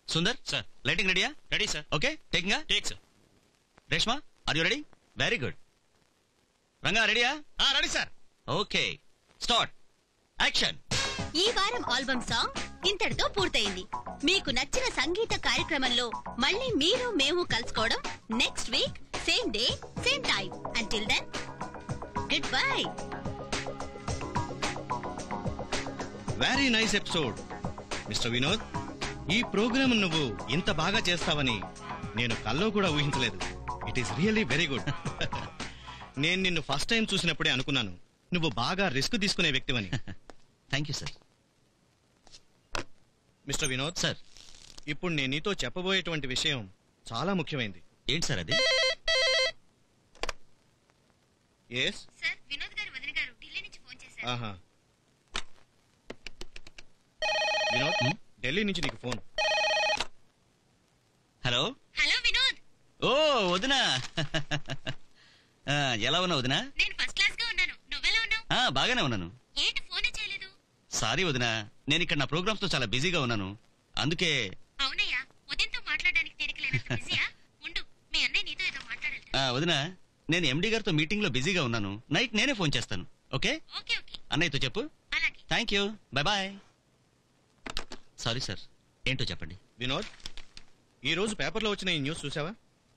Sundar sir lighting రెడీయా ready sir okay taking take sir Reshma are you ready very good Ranga రెడీయా ready sir okay start action ఈ వారం album song ఇంతటితో పూర్తయింది మీకు నచ్చిన సంగీత కార్యక్రమంలో మళ్ళీ మీరు మేము కలుసుకోవడం next week same day same time until then good bye very nice episode mister Vinod ఈ ప్రోగ్రామ్ నువ్వు ఇంత బాగా చేస్తావని నేను కల్లో కూడా ఊహించలేదు it is really very good నేను నిన్ను ఫస్ట్ టైం చూసినప్పుడే అనుకున్నాను నువ్వు బాగా రిస్క్ తీసుకునే వ్యక్తివని thank you sir mister Vinod sir ఇప్పుడు నేను నీతో చెప్పబోయేటువంటి విషయం చాలా ముఖ్యమైనది ఏంటి సార్ అది ఎస్ సార్ వినోద్ గారు వదిన గారు ఢిల్లీ నుంచి ఫోన్ చేశారు ఆహా వినోద్ Hmm? ఢిల్లీ నుంచి నీకు ఫోన్ హలో హలో వినోద్ ఓ వదినా ఆ, ఎలా ఉన్నావు వదినా నేను ఫస్ట్ క్లాస్ గా ఉన్నాను నువ్వెలా ఉన్నావు ఆ, బాగానే ఉన్నాను ఏంటి ఫోన్ చేయలేదు సారీ వదినా నేను ఇక్కడ నా ప్రోగ్రామ్స్ తో చాలా బిజీగా ఉన్నాను అందుకే అవునయ్యా ఉదయంతో మాట్లాడడానికి తీరికలేనంత బిజీయా ఉండు మీ అన్నయ్య నీతో ఏదో మాట్లాడాలి ఆ, వదినా నేను ఎండి గారితో మీటింగ్ లో బిజీగా ఉన్నాను నైట్ నేనే ఫోన్ చేస్తాను ఓకే ఓకే ఓకే అన్నయ్యతో చెప్పు అలాగే thank you bye bye sorry sir ఏంటో చెప్పండి వినోద్ ఈ రోజు పేపర్లో వచ్చిన ఈ న్యూస్ చూసావా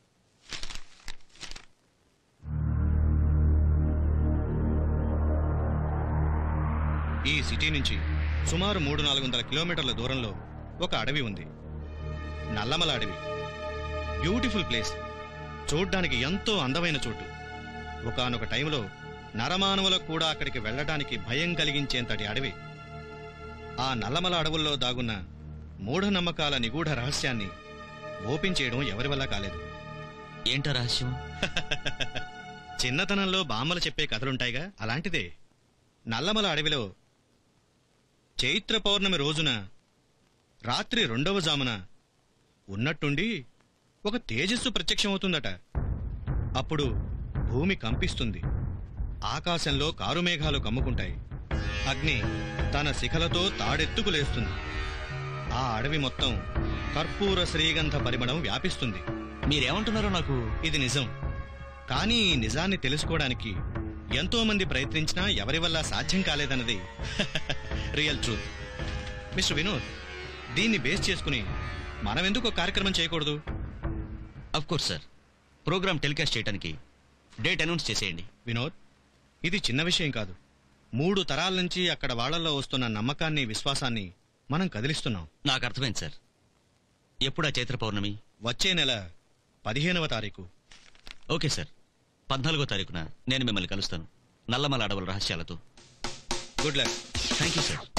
ఈ సిటీ నుంచి సుమారు మూడు నాలుగు వందల కిలోమీటర్ల దూరంలో ఒక అడవి ఉంది నల్లమల అడవి బ్యూటిఫుల్ ప్లేస్ చూడ్డానికి ఎంతో అందమైన చోటు ఒకానొక టైంలో నరమానవులకు కూడా అక్కడికి వెళ్ళడానికి భయం కలిగించేంతటి అడవి ఆ నల్లమల అడవుల్లో దాగున్న మూఢనమ్మకాల నిగూఢ రహస్యాన్ని ఓపెన్ చేయడం ఎవరి వల్ల కాలేదు ఏంటో రహస్యం చిన్నతనంలో బామ్మలు చెప్పే కథలుంటాయిగా అలాంటిదే నల్లమల అడవిలో చైత్ర పౌర్ణమి రోజున రాత్రి రెండవ జామున ఉన్నట్టుండి ఒక తేజస్సు ప్రత్యక్షమవుతుందట అప్పుడు భూమి కంపిస్తుంది ఆకాశంలో కారుమేఘాలు కమ్ముకుంటాయి అగ్ని తన శిఖలతో తాడెత్తుకు లేస్తుంది ఆ అడవి మొత్తం కర్పూర శ్రీగంధ పరిమళం వ్యాపిస్తుంది మీరేమంటున్నారో నాకు ఇది నిజం కానీ ఈ నిజాన్ని తెలుసుకోవడానికి ఎంతో మంది ప్రయత్నించినా ఎవరి వల్ల సాధ్యం కాలేదన్నది రియల్ ట్రూత్ మిస్టర్ వినోద్ దీన్ని బేస్ చేసుకుని మనం ఎందుకు ఒక కార్యక్రమం చేయకూడదు of course sir programme telecast చేయడానికి డేట్ అనౌన్స్ చేసేయండి వినోద్ ఇది చిన్న విషయం కాదు మూడు తరాల నుంచి అక్కడ వాళ్ళల్లో వస్తున్న నమ్మకాన్ని విశ్వాసాన్ని మనం కదిలిస్తున్నాం నాకు అర్థమైంది సార్ ఎప్పుడా చైత్ర పౌర్ణమి వచ్చే నెల పదిహేనవ తారీఖు ఓకే సార్ పద్నాలుగో తారీఖున నేను మిమ్మల్ని కలుస్తాను నల్లమల అడవుల రహస్యాలతో good luck thank you sir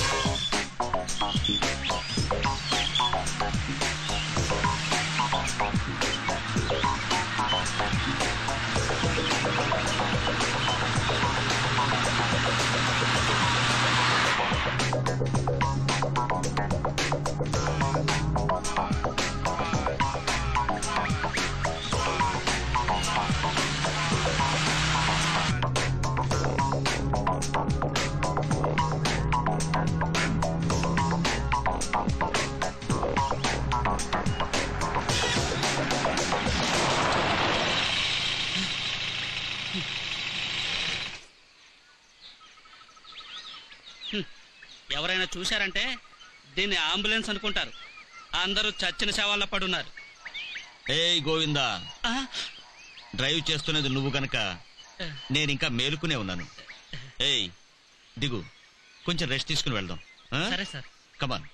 ఎవరైనా చూశారంటే దీన్ని అంబులెన్స్ అనుకుంటారు అందరూ చచ్చిన శవాల్లో పడున్నారు ఏయ్ గోవిందా ఆ, డ్రైవ్ చేస్తున్నది నువ్వు గనక నేను ఇంకా మేలుకునే ఉన్నాను ఏయ్ దిగు కొంచెం రెస్ట్ తీసుకుని వెళ్దాం సరే సార్ కమాన్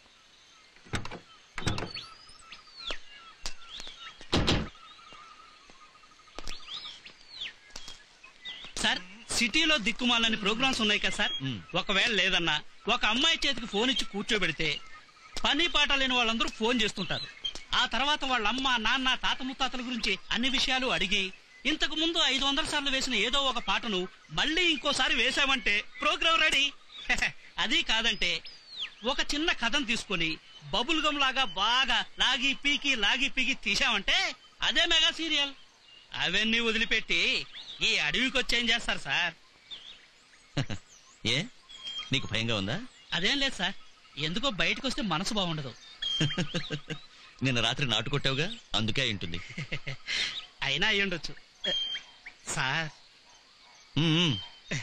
సార్ సిటీలో దిక్కుమాలని ప్రోగ్రామ్స్ ఉన్నాయి కదా సార్ మ్. ఒకవేళ లేదన్నా ఒక అమ్మాయి చేతికి ఫోన్ ఇచ్చి కూర్చోబెడితే పని పాట లేని వాళ్ళందరూ ఫోన్ చేస్తుంటారు ఆ తర్వాత వాళ్ళ అమ్మ నాన్న తాత ముత్తాతల గురించి అన్ని విషయాలు అడిగి ఇంతకు ముందు ఐదు వందల సార్లు వేసిన ఏదో ఒక పాటను మళ్ళీ ఇంకోసారి వేసామంటే ప్రోగ్రామ్ రెడీ అది కాదంటే ఒక చిన్న కథను తీసుకొని బబుల్ గమ్ లాగా బాగా లాగి పీకి లాగి పీకి తీసామంటే అదే మెగా సీరియల్ అవన్నీ వదిలిపెట్టి ఈ అడవికి వచ్చేం చేస్తారు సార్ ఏ నీకు భయంగా ఉందా అదేం లేదు సార్ ఎందుకో బయటకు వస్తే మనసు బాగుండదు నిన్న రాత్రి నాటు కొట్టావుగా అందుకే అయి ఉంటుంది అయినా అయి ఉండొచ్చు సార్ ఉమ్, ఉమ్.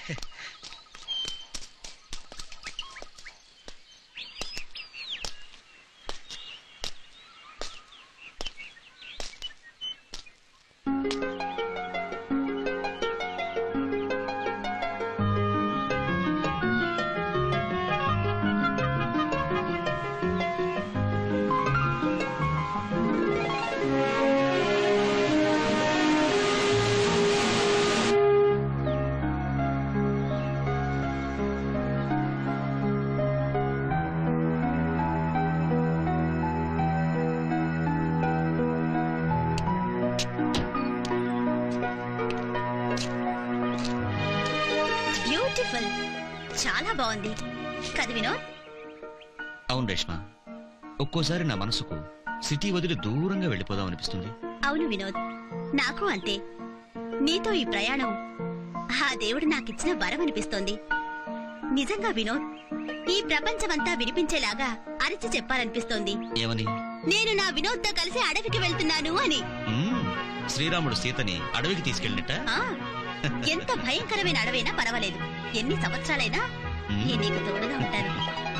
బ్యూటిఫుల్ చాలా బాగుంది కదా వినోద్ అవును రేష్మ ఒక్కోసారి నా మనసుకు సిటీ వదిలి దూరంగా వెళ్ళిపోదాం అనిపిస్తుంది అవును వినోద్ నాకు అంతే నీతో ఈ ప్రయాణం ఆ దేవుడు నాకిచ్చిన వరం అనిపిస్తోంది నిజంగా వినోద్ ఈ ప్రపంచమంతా వినిపించేలాగా అరిచి చెప్పాలనిపిస్తోంది ఏమని నేను నా వినోద్తో కలిసి అడవికి వెళ్తున్నాను అని ఉమ్, శ్రీరాముడు సీతని అడవికి తీసుకెళ్ళినట్ట ఆ ఎంత భయంకరమైన అడవైనా పర్వాలేదు ఎన్ని సంవత్సరాలైనా ఉమ్. నేను నీకు తోడుగా ఉంటాను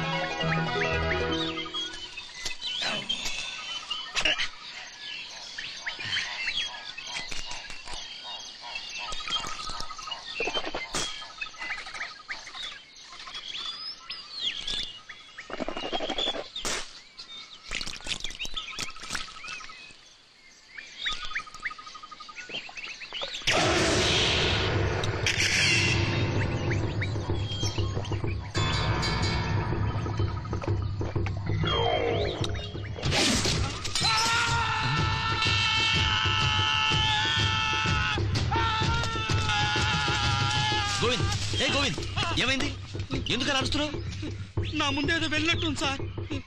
గోవింద్ ఏ గోవింద్ ఏమైంది ఎందుకు అలా అరుస్తున్నావు నా ముందేదో వెళ్ళినట్టుంది సార్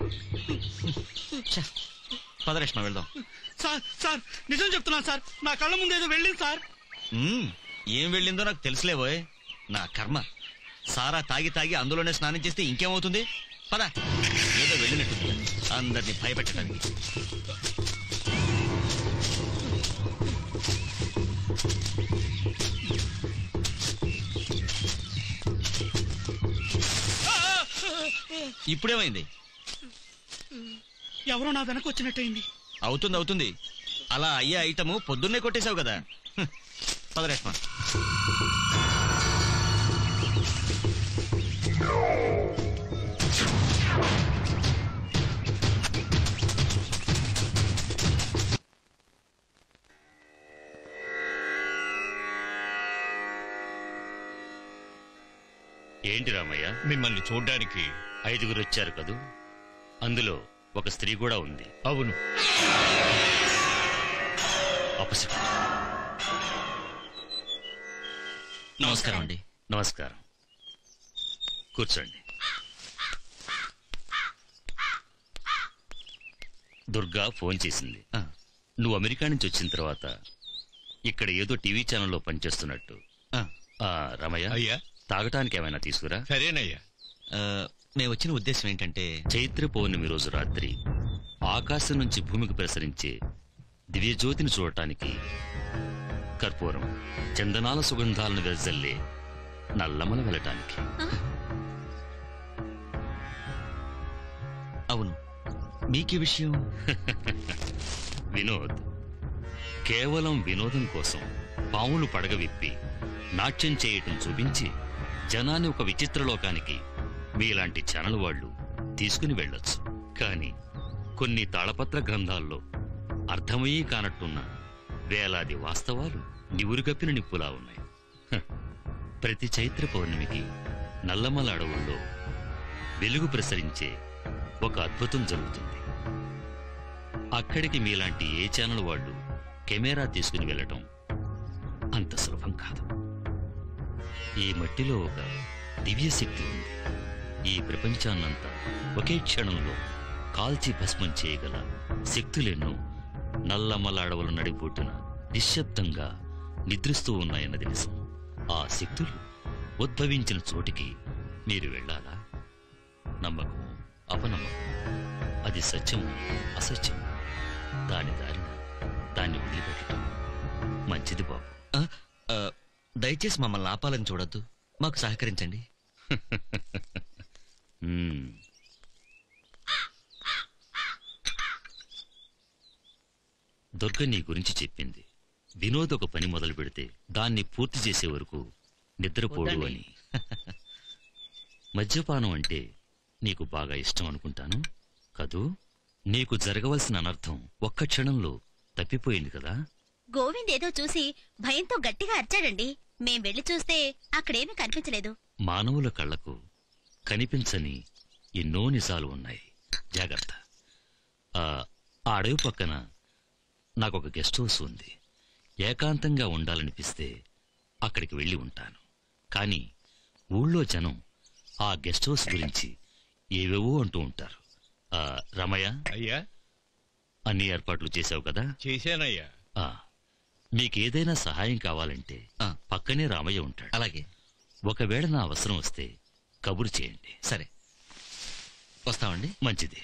ఛ, పద రేష్మ వెళ్దాం సార్ సార్ నిజం చెప్తున్నాను సార్ నా కళ్ళ ముందేదో వెళ్ళింది సార్ ఉమ్, ఏం వెళ్ళిందో నాకు తెలుసులేవోయ్ నా కర్మ సారా తాగి తాగి అందులోనే స్నానం చేస్తే ఇంకేమవుతుంది పద ఏదో వెళ్ళినట్టుంది అందరినీ భయపెట్టడానికి ఇప్పుడేమైంది ఎవరో నా వెనక వచ్చినట్టయింది అవుతుంది అవుతుంది అలా అయ్యే ఐటము పొద్దున్నే కొట్టేశావు కదా హ్మ్. పద రేష్మ ఏంటి రామయ్య మిమ్మల్ని చూడ్డానికి ఐదుగురు వచ్చారు కదూ అందులో ఒక స్త్రీ కూడా ఉంది అవును అపశకునం నమస్కారం అండి నమస్కారం కూర్చోండి దుర్గా ఫోన్ చేసింది ఆ, నువ్వు అమెరికా నుంచి వచ్చిన తర్వాత ఇక్కడ ఏదో టీవీ ఛానల్లో పనిచేస్తున్నట్టు ఆ, ఆ రమయ్య అయ్యా తాగటానికి ఏమైనా తీసుకురా సరేనయ్యా ఆ, మేము వచ్చిన ఉద్దేశం ఏంటంటే చైత్ర పౌర్ణమి రోజు రాత్రి ఆకాశం నుంచి భూమికి ప్రసరించే దివ్యజ్యోతిని చూడటానికి కర్పూరం చందనాల సుగంధాలను వెదజల్లే నల్లమల వెళ్ళటానికి అవును మీకీ విషయం వినోద్ కేవలం వినోదం కోసం పాములు పడగ విప్పి నాట్యం చేయటం చూపించి జనాన్ని ఒక విచిత్ర లోకానికి మీలాంటి ఛానల్ వాళ్ళు తీసుకుని వెళ్ళొచ్చు కానీ కొన్ని తాళపత్ర గ్రంథాల్లో అర్థమయ్యే కానట్టున్న వేలాది వాస్తవాలు నివురుగప్పిన నిప్పులా ఉన్నాయి హ, ప్రతి చైత్ర పౌర్ణమికి నల్లమల అడవుల్లో వెలుగు ప్రసరించే ఒక అద్భుతం జరుగుతుంది అక్కడికి మీలాంటి ఏ ఛానల్ వాళ్ళు కెమెరా తీసుకుని వెళ్ళటం అంత సులభం కాదు ఈ మట్టిలో ఒక దివ్య శక్తి ఉంది ఈ ప్రపంచాన్నంతా ఒకే క్షణంలో కాల్చి భస్మం చేయగల శక్తులెన్నో నల్లమల అడవుల నడిబొట్టున నిశ్శబ్దంగా నిద్రిస్తూ ఉన్నాయన్నది నిజం ఆ శక్తులు ఉద్భవించిన చోటికి మీరు వెళ్ళాలా నమ్మకం అపనమ్మకం అది సత్యం అసత్యం దాని దారిన దాన్ని వదిలిపెట్టడం మంచిది బాబు ఆ, ఆ, దయచేసి మమ్మల్ని ఆపాలని చూడొద్దు మాకు సహకరించండి మ్మ్. దుర్గ నీ గురించి చెప్పింది వినోద్ ఒక పని మొదలు పెడితే దాన్ని పూర్తి చేసే వరకు నిద్రపోడు వద్దండి. అని మద్యపానం అంటే నీకు బాగా ఇష్టం అనుకుంటాను కదూ నీకు జరగవలసిన అనర్థం ఒక్క క్షణంలో తప్పిపోయింది కదా గోవింద్ ఏదో చూసి భయంతో గట్టిగా అరిచాడండి మేం వెళ్లి చూస్తే అక్కడేమీ కనిపించలేదు మానవుల కళ్లకు కనిపించని ఎన్నో నిజాలు ఉన్నాయి జాగ్రత్త ఆ ఆ అడవి పక్కన నాకొక గెస్ట్ హౌస్ ఉంది ఏకాంతంగా ఉండాలనిపిస్తే అక్కడికి వెళ్ళి ఉంటాను కానీ ఊళ్ళో జనం ఆ గెస్ట్ హౌస్ గురించి ఏవేవో అంటూ ఉంటారు ఆ, రమయ్య అయ్యా అన్ని ఏర్పాట్లు చేశావు కదా చేశానయ్యా ఆ, మీకేదైనా సహాయం కావాలంటే ఆ. పక్కనే రామయ్య ఉంటాడు అలాగే ఒకవేళ నా అవసరం వస్తే కబురు చేయండి సరే వస్తామండి మంచిది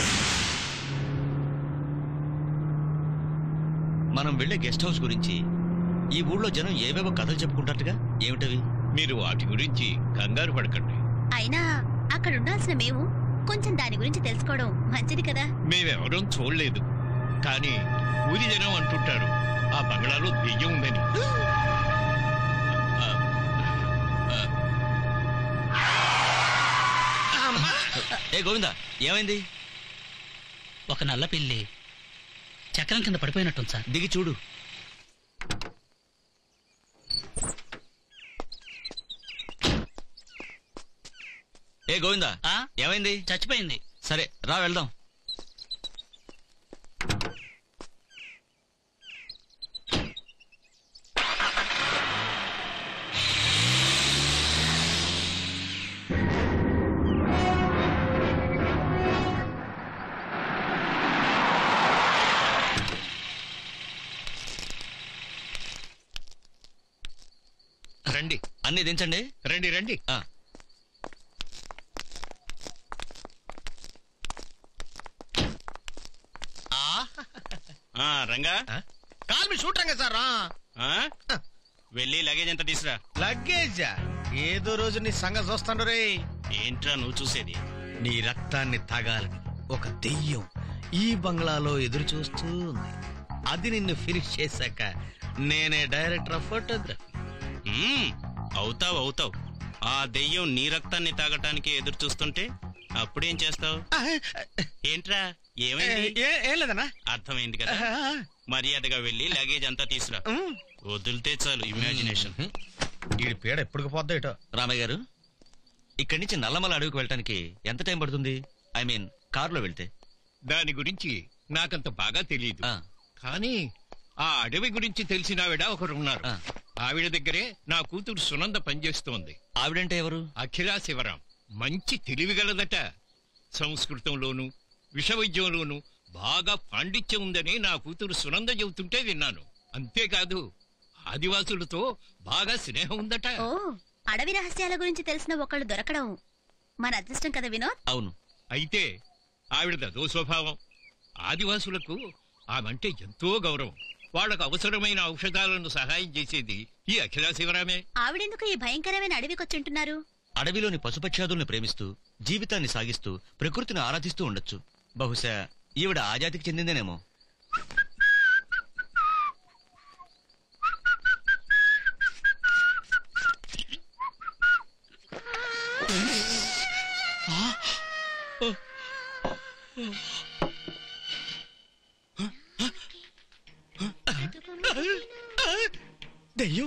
మనం వెళ్ళే గెస్ట్ హౌస్ గురించి ఈ ఊళ్ళో జనం ఏవేవో కథలు చెప్పుకుంటారుగా ఏమిటవి మీరు వాటి గురించి కంగారు పడకండి అయినా అక్కడ ఉండాల్సిన మేము కొంచెం దాని గురించి తెలుసుకోవడం మంచిది కదా మేమెవరం చూడలేదు కానీ ఊరి జనం అంటుంటారు ఆ బంగ్లాలో దెయ్యం ఉందని ఆ, ఏ గోవిందా ఏమైంది ఒక నల్ల పిల్లి చక్రం కింద పడిపోయినట్టుంది సార్ దిగి చూడు ఏ గోవిందా ఆ ఏమైంది చచ్చిపోయింది సరే రా వెళ్దాం రండి అన్ని దించండి రండి రండి ఆ, ఆ Ranga call me shoot Ranga sir ఆ? వెళ్ళి లగేజ్ ఎంత తీసురా లగ్గేజా ఏదో రోజు నీ సంగతి చూస్తాను రే ఏంట్రా నువ్వు చూసేది నీ రక్తాన్ని తాగాలని ఒక దెయ్యం ఈ బంగ్లాలో ఎదురు చూస్తూ ఉంది అది నిన్ను ఫినిష్ చేశాక నేనే డైరెక్టర్ ఆఫ్ ఫోటోగ్రఫీ మ్మ్, అవుతావు అవుతావు ఆ దెయ్యం నీ రక్తాన్ని తాగటానికి ఎదురు చూస్తుంటే అప్పుడేం చేస్తావు ఏంట్రా ఏమైంది ఏం లేదన్నా అర్థమైంది కదా మర్యాదగా వెళ్ళి లగేజ్ అంతా తీసురా వదిలితే చాలు ఇమాజినేషన్ ఈ పీడ ఎప్పుడు పోద్దా ఇటో రామయ్య గారు ఇక్కడి నుంచి నల్లమల అడవికి వెళ్ళటానికి ఎంత టైం పడుతుంది ఐ మీన్ కారులో వెళ్తే దాని గురించి నాకంత బాగా తెలియదు ఆ, కానీ ఆ అడవి గురించి తెలిసిన ఆవిడ ఒకరున్నారు ఆ. ఆవిడ దగ్గరే నా కూతురు సునంద పనిచేస్తోంది ఆవిడంటే ఎవరు అఖిలా శివరాం మంచి తెలివిగలదట సంస్కృతంలోను విషవైద్యంలోను బాగా పాండిత్యం ఉందని నా కూతురు సునంద చెబుతుంటే విన్నాను అంతేకాదు ఆదివాసులతో బాగా స్నేహం ఉందట ఓ అడవి రహస్యాల గురించి తెలిసిన ఒకళ్ళు దొరకడం మన అదృష్టం కదా వినోద్ అవును అయితే ఆవిడ అదో స్వభావం ఆదివాసులకు ఆమంటే ఎంతో గౌరవం వాళ్ళకు అవసరమైన ఔషధాలను సహాయం చేసేది ఈ అఖిలా శివరామే ఆవిడెందుకు ఈ భయంకరమైన అడవికొచ్చుంటున్నారు అడవిలోని పశుపక్షాదుల్ని ప్రేమిస్తూ జీవితాన్ని సాగిస్తూ ప్రకృతిని ఆరాధిస్తూ ఉండొచ్చు బహుశా ఈవిడ ఆ జాతికి చెందిందేనేమో దెయ్యం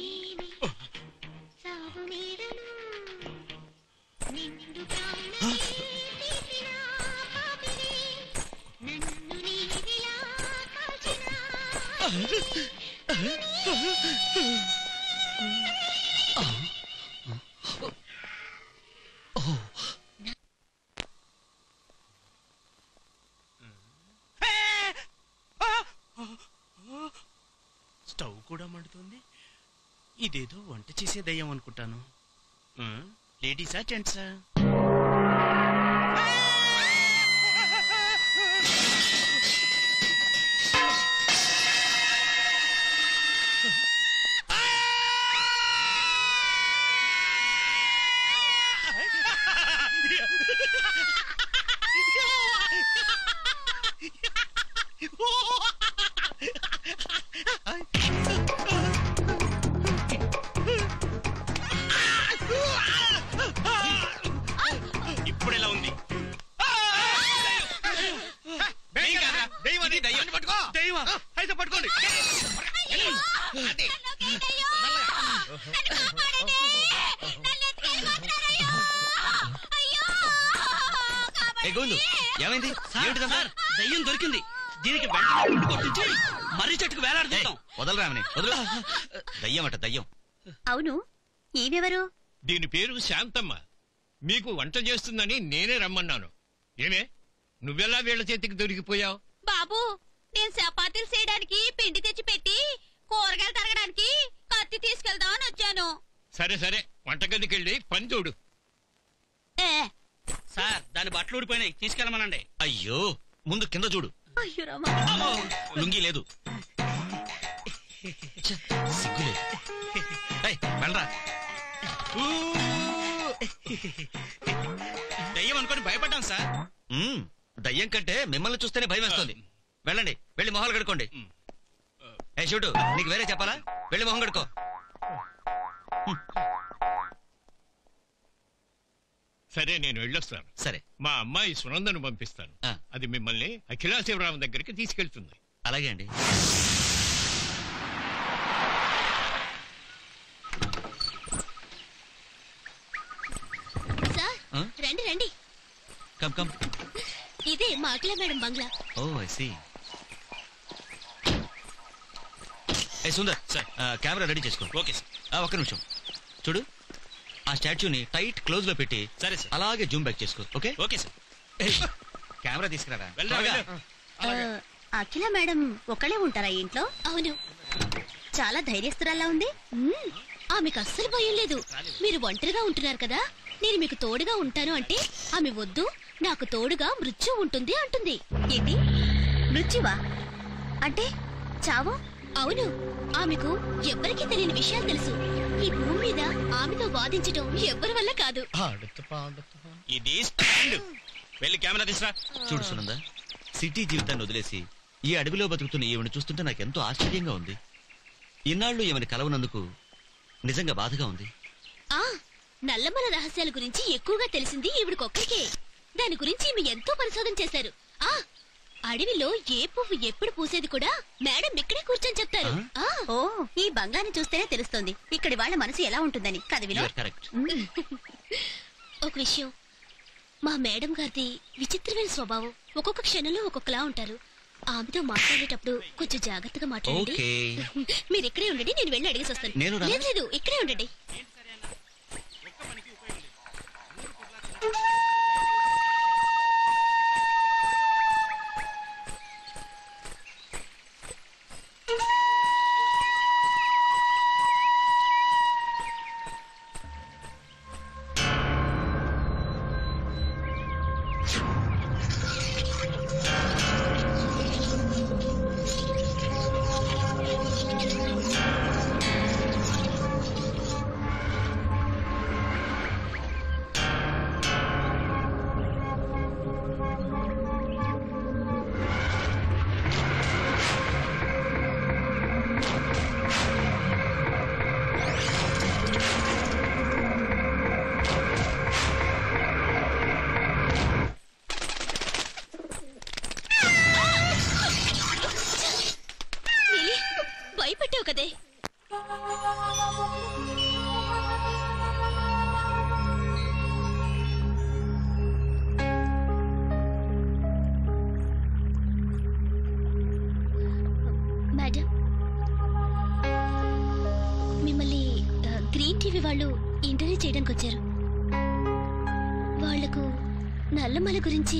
స్టవ్ కూడా మండుతుంది ఇదేదో వంట చేసే దయ్యం అనుకుంటాను ఆ, లేడీసా జెంట్సా దయ్యమా అయితే పట్టుకోండి ఏ గోవిందు ఏమైంది సార్, ఏమిటిదంతా? సార్, దయ్యం దొరికింది దీనికి వెంటనే గుండు కొట్టించి మర్రి చెట్టుకు ఏయ్, వేలాడదీద్దాం వదలరా ఆమెని, వదలు దయ్యం అట దయ్యం అవును ఈమెవరు దీని పేరు శాంతమ్మ మీకు వంట చేస్తుందని నేనే రమ్మన్నాను ఏమే నువ్వెలా వీళ్ళ చేతికి దొరికిపోయావు బాబు నేను చపాతీలు చేయడానికి పిండి తెచ్చి పెట్టి కూరగాయలు తరగడానికి కత్తి తీసుకెళ్దామని వచ్చాను సరే సరే వంటగదికి వెళ్ళి పని చూడు ఏ సార్ దాని బట్టలు ఊడిపోయినాయి తీసుకెళ్ళమనండి అయ్యో ముందు కింద చూడు అయ్యో రామా లుంగి లేదు ఛ, సిగ్గులేదు ఏయ్, వెళ్ళరా దయ్యం అనుకొని భయపడ్డాం సార్ మ్మ్, దయ్యం కంటే మిమ్మల్ని చూస్తేనే భయం వేస్తుంది వెళ్ళండి వెళ్ళి మొహాలు కడుకోండి ఏ చూడు నీకు వేరే చెప్పాలా వెళ్ళి మొహం కడుకో సరే నేను వెళ్ళొస్తాను సరే మా అమ్మాయి సునందను పంపిస్తాను ఆ. అది మిమ్మల్ని అఖిలా శివరాం దగ్గరికి తీసుకెళ్తుంది అలాగే అండి సార్ ఆ? రండి రండి కమ్ కమ్ ఇదే మా అఖిల మేడం బంగ్లా ఓ ఐ సీ ఏ సుందర్ సార్. ఆ, కెమెరా రెడీ చేసుకో ఓకే సార్ ఆ, ఒక్క నిమిషం చూడు ఆ స్టాచ్యూని టైట్ క్లోజ్ లో పెట్టి సరే సార్ అలాగే జూమ్ బ్యాక్ చేసుకో ఓకే ఓకే సార్ ఏయ్, కెమెరా తీసుకురారా వెళ్ళరా, త్వరగా. వెళ్ళరా. అఖిల మేడం ఒకళ్ళే ఉంటారా ఇంట్లో అవును చాలా ధైర్యస్తురాల్లా ఉంది మ్మ్. ఆమెకు అస్సలు భయం లేదు మీరు ఒంటరిగా ఉంటున్నారు కదా నేను మీకు తోడుగా ఉంటాను అంటే ఆమె వద్దు నాకు తోడుగా మృత్యు ఉంటుంది అంటుంది ఏంటి మృత్యువా అంటే చావు అవును ఆమెకు ఎవ్వరికీ తెలియని విషయాలు తెలుసు ఈ భూమి మీద ఆమెతో వాదించడం ఎవ్వరి వల్ల కాదు ఇది స్టాండ్ వెళ్ళి కెమెరా తీసురా చూడు సునంద సిటీ జీవితాన్ని వదిలేసి ఈ అడవిలో బతుకుతున్న ఈవిని చూస్తుంటే నాకు ఎంతో ఆశ్చర్యంగా ఉంది ఇన్నాళ్ళు ఈమెను కలవనందుకు నిజంగా బాధగా ఉంది ఆ నల్లమల రహస్యాల గురించి ఎక్కువగా తెలిసింది ఈవిడికొక్కరికే దాని గురించి ఈమె ఎంతో పరిశోధన చేశారు ఆ అడవిలో ఏ పువ్వు ఎప్పుడు పూసేది కూడా మేడం ఇక్కడే కూర్చొని చెప్తారు ఆ, ఓ ఈ బంగ్లాని చూస్తేనే తెలుస్తుంది ఇక్కడి వాళ్ళ మనసు ఎలా ఉంటుందని కదా వినోద్ కరెక్ట్ ఒక విషయం మా మేడం గారిది విచిత్రమైన స్వభావం ఒక్కొక్క క్షణంలో ఒక్కొక్కలా ఉంటారు ఆమెతో మాట్లాడేటప్పుడు కొంచెం జాగ్రత్తగా మాట్లాడండి ఓకే మీరు ఇక్కడే ఉండండి నేను వెళ్ళి అడిగేసి వస్తాను నేను రా- లేదు లేదు ఇక్కడే ఉండండి లిలీ, భయపెట్టావు కదే మేడం మిమ్మల్ని ఆ, గ్రీన్ టీవీ వాళ్ళు ఇంటర్వ్యూ చేయడానికి వచ్చారు వాళ్లకు నల్లమల గురించి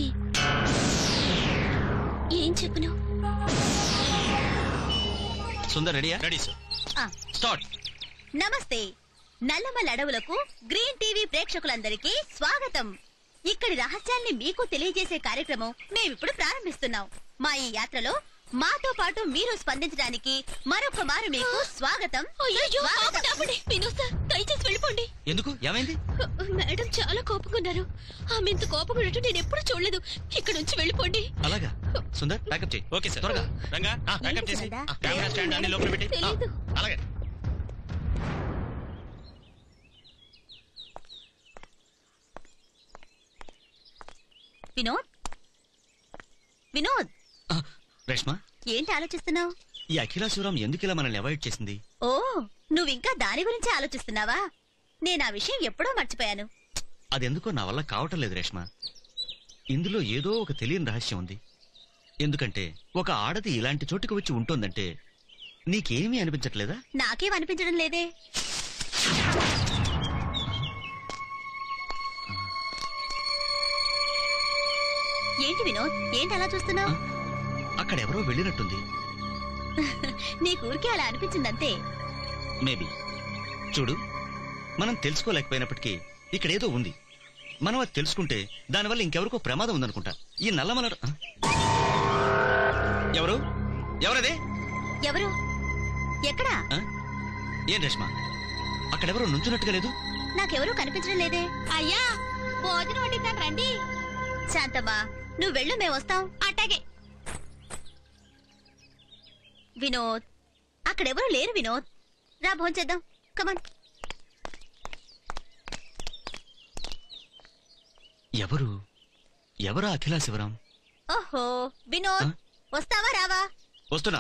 ఏం చెప్పను సుందర్ రెడీయా రెడీ సార్ స్టార్ట్ నమస్తే నల్లమల అడవులకు గ్రీన్ టీవీ ప్రేక్షకులందరికీ స్వాగతం ఇక్కడి రహస్యాల్ని మీకు తెలియజేసే కార్యక్రమం మేమిప్పుడు ప్రారంభిస్తున్నాం మా ఈ యాత్రలో మాతో పాటు మీరు స్పందించడానికి మరొక మారు మీకు స్వాగతం అయ్యో స్వాగతం. ఆపండి వినోద్ సార్ దయచేసి వెళ్ళిపోండి ఎందుకు ఏమైంది మేడం చాలా కోపంగా ఉన్నారు ఆమె ఇంత కోపంగా ఉన్నట్టు నేను ఎప్పుడూ చూడలేదు ఇక్కడ నుంచి వెళ్ళిపోండి అలాగా సుందర్ ప్యాకప్ చేయి ఓకే సార్ త్వరగా రంగా ప్యాకప్ చేసి కదా? కెమెరా స్టాండ్ అన్ని లోపల పెట్టి తెలీదు అలాగే వినోద్ వినోద్ ఆ, రేష్మా ఏంటి ఆలోచిస్తున్నావు ఈ అఖిలా శివరాం ఎందుకు ఇలా మనల్ని అవాయిడ్ చేసింది ఓ నువ్వింకా దాని గురించి ఆలోచిస్తున్నావా నేను ఆ విషయం ఎప్పుడో మర్చిపోయాను అదెందుకో నా వల్ల కావటం లేదు రేష్మ ఇందులో ఏదో ఒక తెలియని రహస్యం ఉంది ఎందుకంటే ఒక ఆడది ఇలాంటి చోటుకు వచ్చి ఉంటోందంటే నీకేమీ అనిపించట్లేదా నాకేం అనిపించడం లేదే ఏంటి వినోద్ ఏంటి అలా చూస్తున్నావు అక్కడెవరో వెళ్ళినట్టుంది నీ ఊరికే అలా అనిపించిందంతే మేబీ చూడు మనం తెలుసుకోలేకపోయినప్పటికీ ఇక్కడేదో ఉంది మనం అది తెలుసుకుంటే దానివల్ల ఇంకెవరికో ప్రమాదం ఉందనుకుంటా ఈ నల్లమల ఆ? ఎవరు ఎవరదే ఎవరు ఎక్కడా ఆ? ఏం రేష్మ అక్కడెవరో నుంచున్నట్టుగా లేదు నాకెవరూ కనిపించడం లేదే అయ్యా భోజనం వండిద్దాం రండి శాంతమ్మా నువ్వు వెళ్ళు మేము వస్తాం అట్టాగే వినోద్ అక్కడెవరూ లేరు వినోద్ రా భోంచేద్దాం కమన్ ఎవరు ఎవరా అఖిలా శివరాం ఓహో వినోద్ ఆ? వస్తావా రావా వస్తున్నా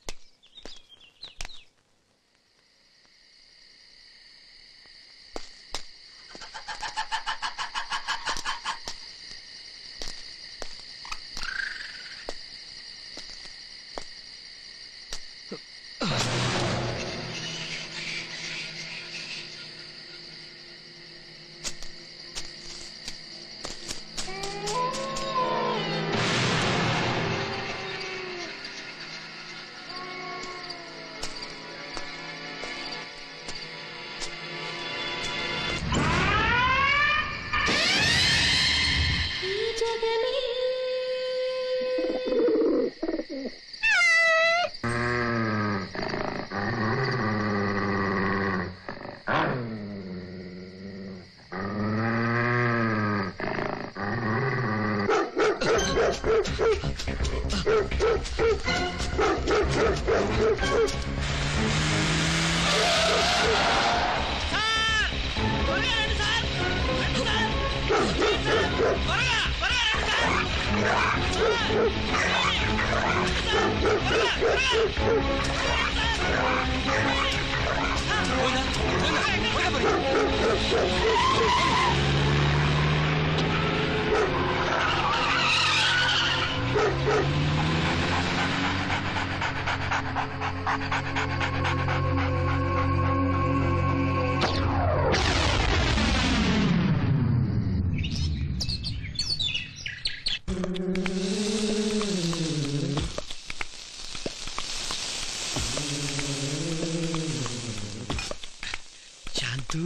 శాంతు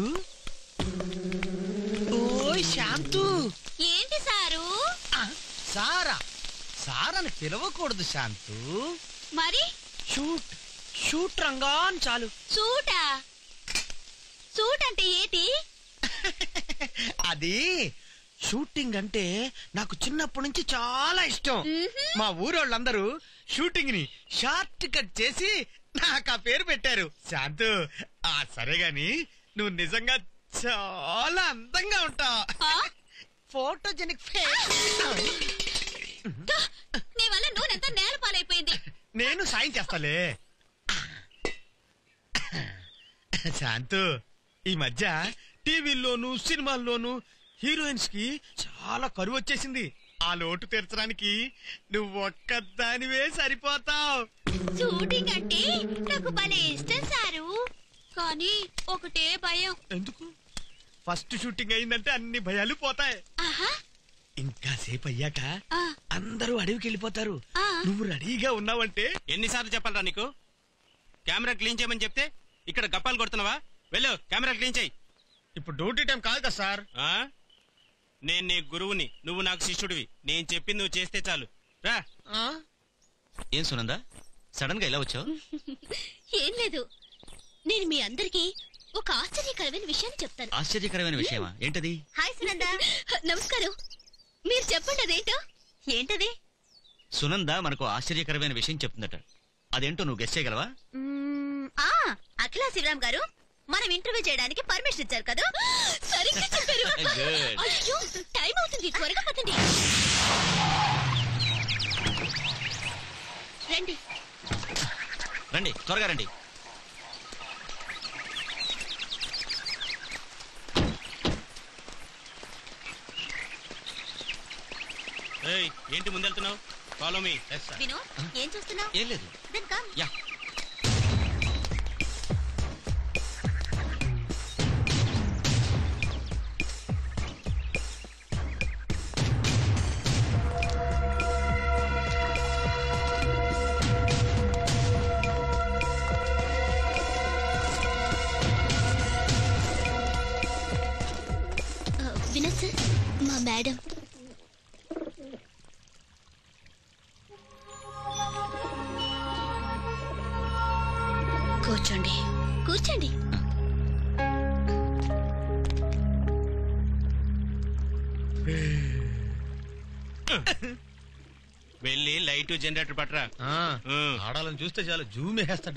ఓ శాంతు ఏంటి సారు ఆ, సారా సారని పిలవకూడదు శాంతు మరి షూట్ షూట్ రంగా అని చాలు సూటా సూట్ అంటే ఏంటి అది షూటింగ్ అంటే నాకు చిన్నప్పటి నుంచి చాలా ఇష్టం మా ఊరోళ్ళందరూ షూటింగ్ ని షార్ట్ కట్ చేసి నాకు ఆ పేరు పెట్టారు శాంతు ఆ సరే గాని నువ్వు నిజంగా చాలా అందంగా ఉంటావు ఆ? ఫోటోజెనిక్ ఫేస్ నీ వల్ల నూనెంతా నేల పాలైపోయింది నేను సాయం చేస్తాలే శాంతు ఈ మధ్య టీవీల్లోను సినిమాల్లోను హీరోయిన్స్ కి చాలా కరువు వచ్చేసింది ఆ లోటు తీర్చడానికి నువ్వు ఒక్కదానివే సరిపోతావు షూటింగ్ అంటే నాకు భలే ఇష్టం సారు కానీ ఒకటే భయం ఎందుకు ఫస్ట్ షూటింగ్ అయిందంటే అన్ని భయాలు పోతాయి ఆహా ఇంకా సేపు అయ్యాక ఆ, అందరూ అడవికి వెళ్ళిపోతారు ఆ. నువ్వు రెడీగా ఉన్నావంటే ఎన్నిసార్లు చెప్పాలరా నీకు కెమెరా క్లీన్ చేయమని చెప్తే ఇక్కడ గప్పాలు కొడుతున్నావా వెళ్ళు కెమెరా క్లీన్ చేయి ఇప్పుడు డ్యూటీ టైం కాదు కదా సార్ ఆ? నేను నీ గురువుని నువ్వు నాకు శిష్యుడివి నేను చెప్పింది నువ్వు చేస్తే చాలు రా ఏం సునందా సడన్ గా ఇలా వచ్చావు ఏం లేదు నేను మీ అందరికీ ఒక ఆశ్చర్యకరమైన విషయాన్ని చెప్తాను ఆశ్చర్యకరమైన విషయమా ఏంటది హాయ్ సునంద నమస్కారం మీరు చెప్పండి అదేంటో ఏంటది సునంద మనకు ఆశ్చర్యకరమైన విషయం చెప్తుందట అదేంటో నువ్వు గెస్ చేయగలవా మ్మ్, ఆ అఖిలా శివరాం గారు మనం ఇంటర్వ్యూ చేయడానికి పర్మిషన్ ఇచ్చారు కదా సరిగ్గా చెప్పారు Good. అయ్యో టైం అవుతుంది త్వరగా పదండి రండి రండి త్వరగా రండి ఏయ్ ఏంటి ముందెళ్తున్నావు ఫాలో మీ వినోద్ ఏం చూస్తున్నావు ఏం లేదు then come yeah Vinod sir మా మేడం కూర్చోండి కూర్చోండి వెళ్ళి లైట్ జనరేటర్ పట్టరా ఆ, ఉమ్. ఆడాలని చూస్తే చాలు జూమ్ వేస్తాడు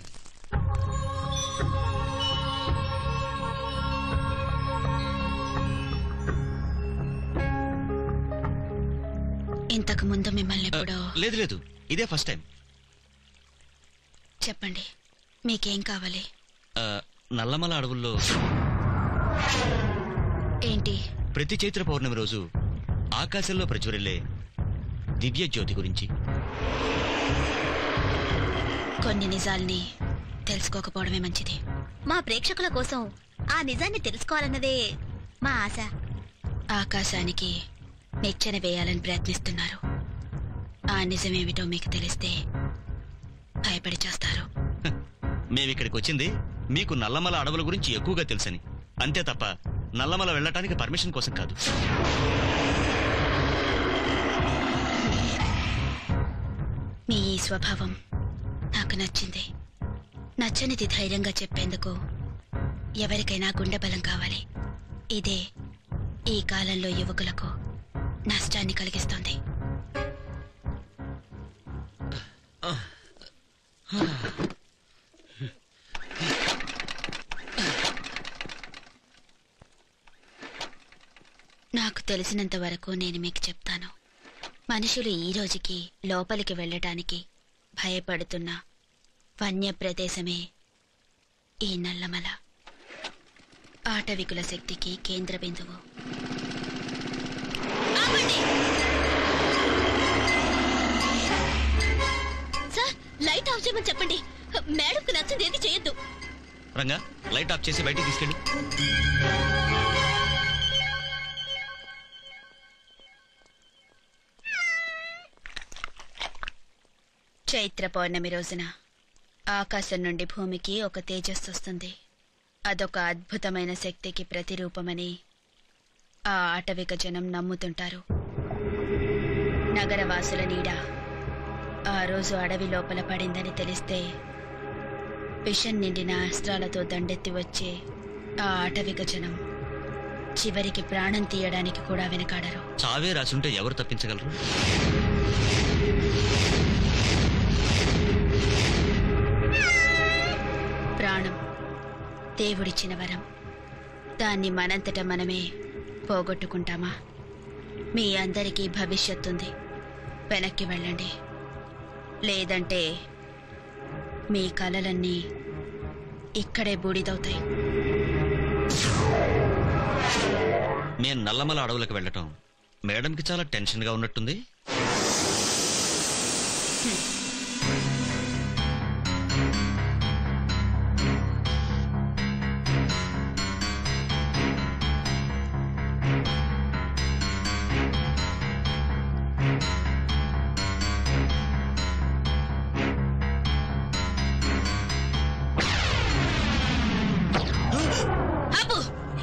ఇంతకు ముందు మిమ్మల్ని ఆ, ఎప్పుడో లేదు లేదు ఇదే ఫస్ట్ టైం చెప్పండి మీకేం కావాలి ఆ, నల్లమల అడవుల్లో ఏంటి ప్రతి చైత్ర పౌర్ణమి రోజు ఆకాశంలో ప్రచురెళ్లే దివ్య జ్యోతి గురించి కొన్ని నిజాల్ని తెలుసుకోకపోవడమే మంచిది మా ప్రేక్షకుల కోసం ఆ నిజాన్ని తెలుసుకోవాలన్నదే మా ఆశ ఆకాశానికి నిచ్చెన వేయాలని ప్రయత్నిస్తున్నారు ఆ నిజమేమిటో మీకు తెలిస్తే భయపడి చేస్తారు మేమిక్కడికి వచ్చింది మీకు నల్లమల అడవుల గురించి ఎక్కువగా తెలుసని అంతే తప్ప నల్లమల వెళ్ళటానికి పర్మిషన్ కోసం కాదు మీ ఈ స్వభావం నాకు నచ్చింది నచ్చనిది ధైర్యంగా చెప్పేందుకు ఎవరికైనా గుండె బలం కావాలి ఇదే ఈ కాలంలో యువకులకు నష్టాన్ని కలిగిస్తుంది నాకు తెలిసినంత వరకు నేను మీకు చెప్తాను మనుషులు ఈ రోజుకి లోపలికి వెళ్ళటానికి భయపడుతున్న వన్య ప్రదేశమే ఈ నల్లమల ఆటవికుల శక్తికి కేంద్ర బిందువు సార్ లైట్ ఆఫ్ చేయమని చెప్పండి మేడంకు నచ్చింది ఏది చేయొద్దు రంగా లైట్ ఆఫ్ చేసి బయటికి తీసుకెళ్ళి చైత్ర పౌర్ణమి రోజున ఆకాశం నుండి భూమికి ఒక తేజస్సు వస్తుంది అదొక అద్భుతమైన శక్తికి ప్రతిరూపమని ఆ ఆటవిక జనం నమ్ముతుంటారు నగరవాసుల నీడ ఆ రోజు అడవి లోపల పడిందని తెలిస్తే విషం నిండిన అస్త్రాలతో దండెత్తి వచ్చే ఆ ఆటవిక జనం చివరికి ప్రాణం తీయడానికి కూడా వెనకాడరు చావే రాసుంటే ఎవరు తప్పించగలరు ప్రాణం దేవుడిచ్చిన వరం దాన్ని మనంతట మనమే పోగొట్టుకుంటామా మీ అందరికీ భవిష్యత్తుంది వెనక్కి వెళ్ళండి లేదంటే మీ కలలన్నీ ఇక్కడే బూడిదవుతాయి మేము నల్లమల అడవులకు వెళ్ళటం మేడంకి చాలా టెన్షన్ గా ఉన్నట్టుంది ఆపు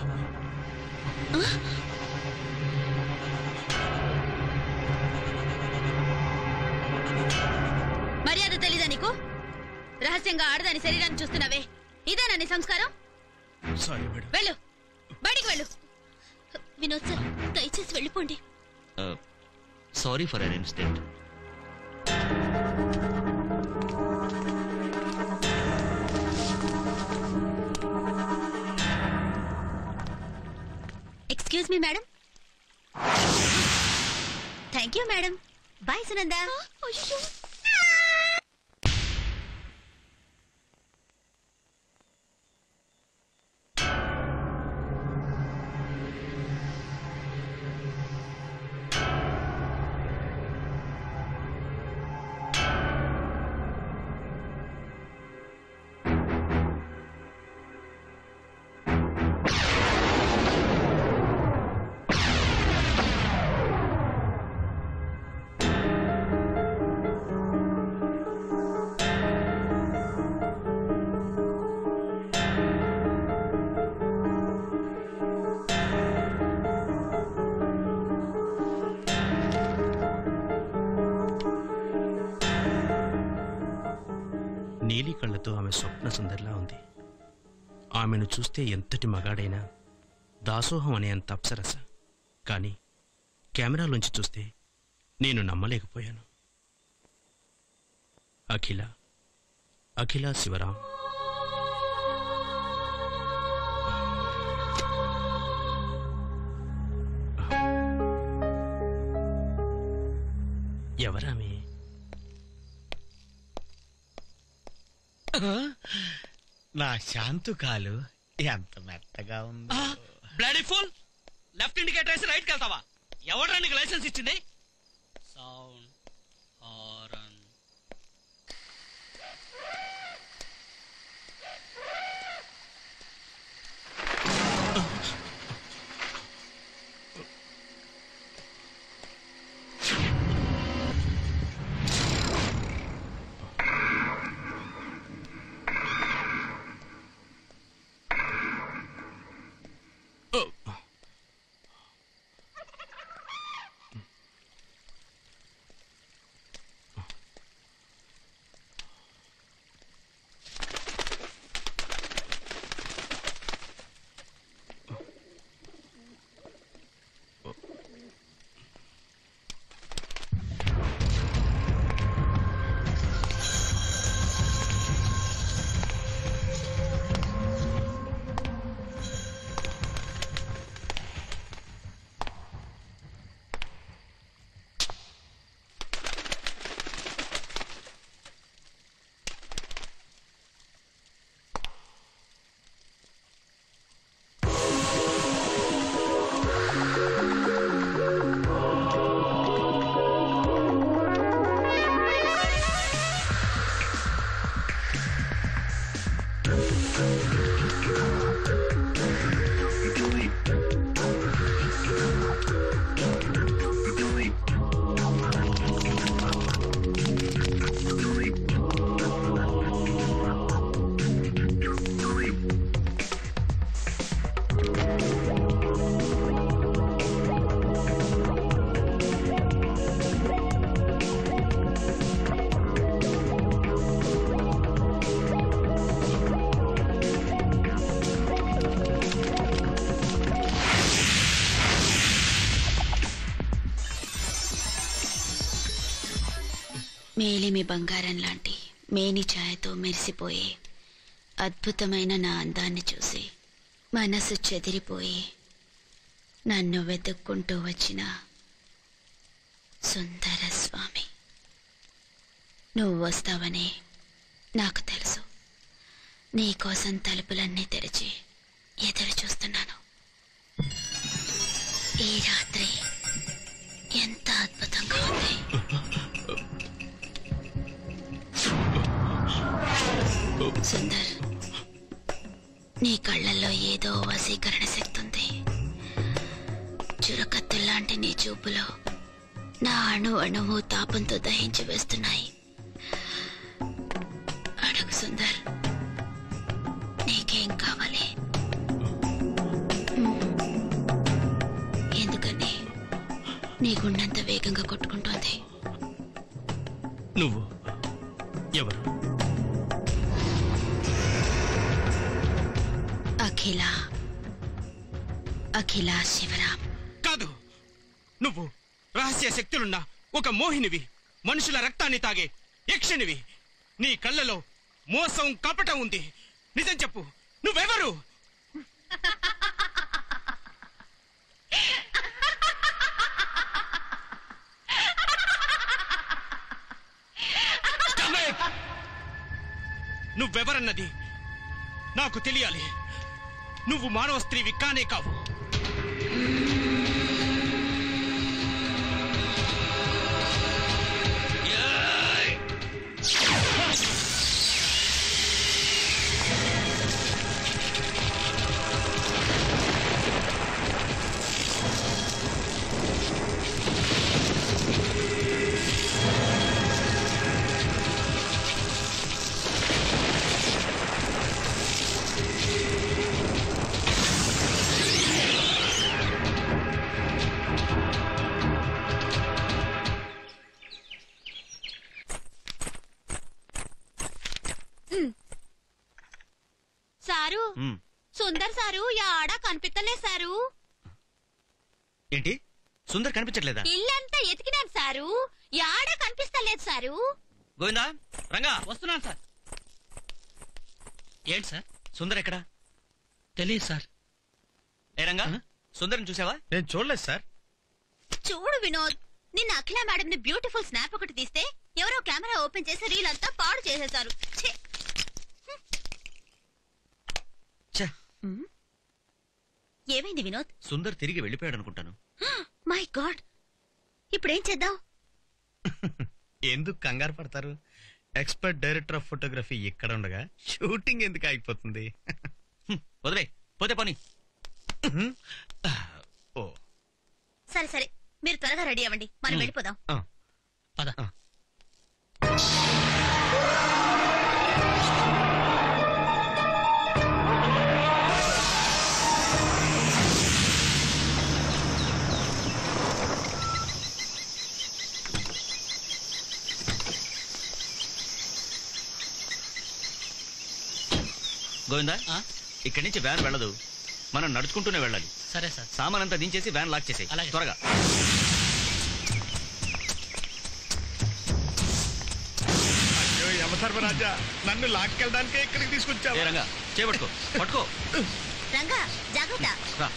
మర్యాద తెలీదా నీకు రహస్యంగా ఆడదాని శరీరాన్ని చూస్తున్నావే ఇదేనా నీ సంస్కారం సారీ మేడం వెళ్ళు బయటికి వెళ్ళు వినోద్ సార్ దయచేసి వెళ్ళిపోండి sorry for an incident excuse me madam thank you madam bye Sunanda నీలి కళ్ళతో ఆమె స్వప్న సుందరిలా ఉంది ఆమెను చూస్తే ఎంతటి మగాడైనా దాసోహం అనే అంత అప్సరస కానీ కెమెరాలోంచి చూస్తే నేను నమ్మలేకపోయాను అఖిల అఖిల శివరాం ఎవరామె నా శాంతు కాలు ఎంత మెత్తగా ఉంది బ్లడీ ఫుల్ లెఫ్ట్ ఇండికేటర్ వేసి రైట్కి వెళ్తావా ఎవడ్రా నీకు లైసెన్స్ ఇచ్చింది సౌండ్ హారన్ మేలిమి బంగారం లాంటి మేని ఛాయతో మెరిసిపోయే అద్భుతమైన నా అందాన్ని చూసి మనసు చెదిరిపోయి నన్ను వెతుక్కుంటూ వచ్చిన సుందర స్వామి నువ్వు వస్తావని నాకు తెలుసు నీకోసం తలుపులన్నీ తెరిచి ఎదురు చూస్తున్నాను ఈ రాత్రి ఎంత అద్భుతంగా ఉంది సుందర్ నీ కళ్ళల్లో ఏదో వశీకరణ శక్తి ఉంది చురకత్తుల్లాంటి నీ చూపులో నా అణు అణువు తాపంతో దహించి వేస్తున్నాయి అడుగు సుందర్ నీకేం కావాలి మ్మ్. ఎందుకని నీ గుండెంత వేగంగా కొట్టుకుంటోంది నువ్వు ఎవరు అఖిల అఖిల శివరాం కాదు నువ్వు రహస్య శక్తులున్న ఒక మోహినివి మనుషుల రక్తాన్ని తాగే యక్షినివి నీ కళ్ళలో మోసం కపటం ఉంది నిజం చెప్పు నువ్వెవరు నువ్వెవరన్నది నాకు తెలియాలి నువ్వు మానవ స్త్రీవి కానే కావు ఆ సారు ఉమ్. సుందర్ సారు యాడా కనిపిస్తలే సారు ఏంటి సుందర్ కనిపించట్లేదా ఇల్లంతా ఎతికినాను సారు యాడా కనిపిస్తలేదు సారు గోవిందా రంగా వస్తున్నాను సార్ ఏంటి సార్ సుందర్ ఎక్కడా తెలియదు సార్ ఏ రంగా సుందర్ని చూసావా నేను చూడలేదు సార్ చూడు వినోద్ నిన్న అఖిల మేడం ని బ్యూటిఫుల్ స్నాప్ ఒకటి తీస్తే ఎవరో కెమెరా ఓపెన్ చేసి రీల్ అంతా పాడు చేసేశారు ఛీ! ఛ, ఉమ్. ఏమైంది వినోద్ సుందర్ తిరిగి వెళ్ళిపోయాడు అనుకుంటాను మై గాడ్ ఇప్పుడేం చేద్దాం ఎందుకు కంగారు పడతారు ఎక్స్పర్ట్ డైరెక్టర్ ఆఫ్ ఫోటోగ్రఫీ ఇక్కడ ఉండగా షూటింగ్ ఎందుకు ఆగిపోతుంది హ్మ్, వదిలే పోతే పని ఓ సరే సరే మీరు త్వరగా రెడీ అవ్వండి మనం వెళ్ళిపోదాం ఆ. పద ఆ. గోవిందా ఆ? ఇక్కడి నుంచి వ్యాన్ వెళ్ళదు మనం నడుచుకుంటూనే వెళ్ళాలి సరే సార్ సామాన్ అంతా దించేసి వ్యాన్ లాక్ చేసేయి అలాగే. త్వరగా అయ్యో యమధర్మరాజా నన్ను లాక్కెళ్ళడానికే ఇక్కడికి ఏ తీసుకొచ్చావు రంగా చేపట్టుకో పట్టుకో రంగా జాగ్రత్త రా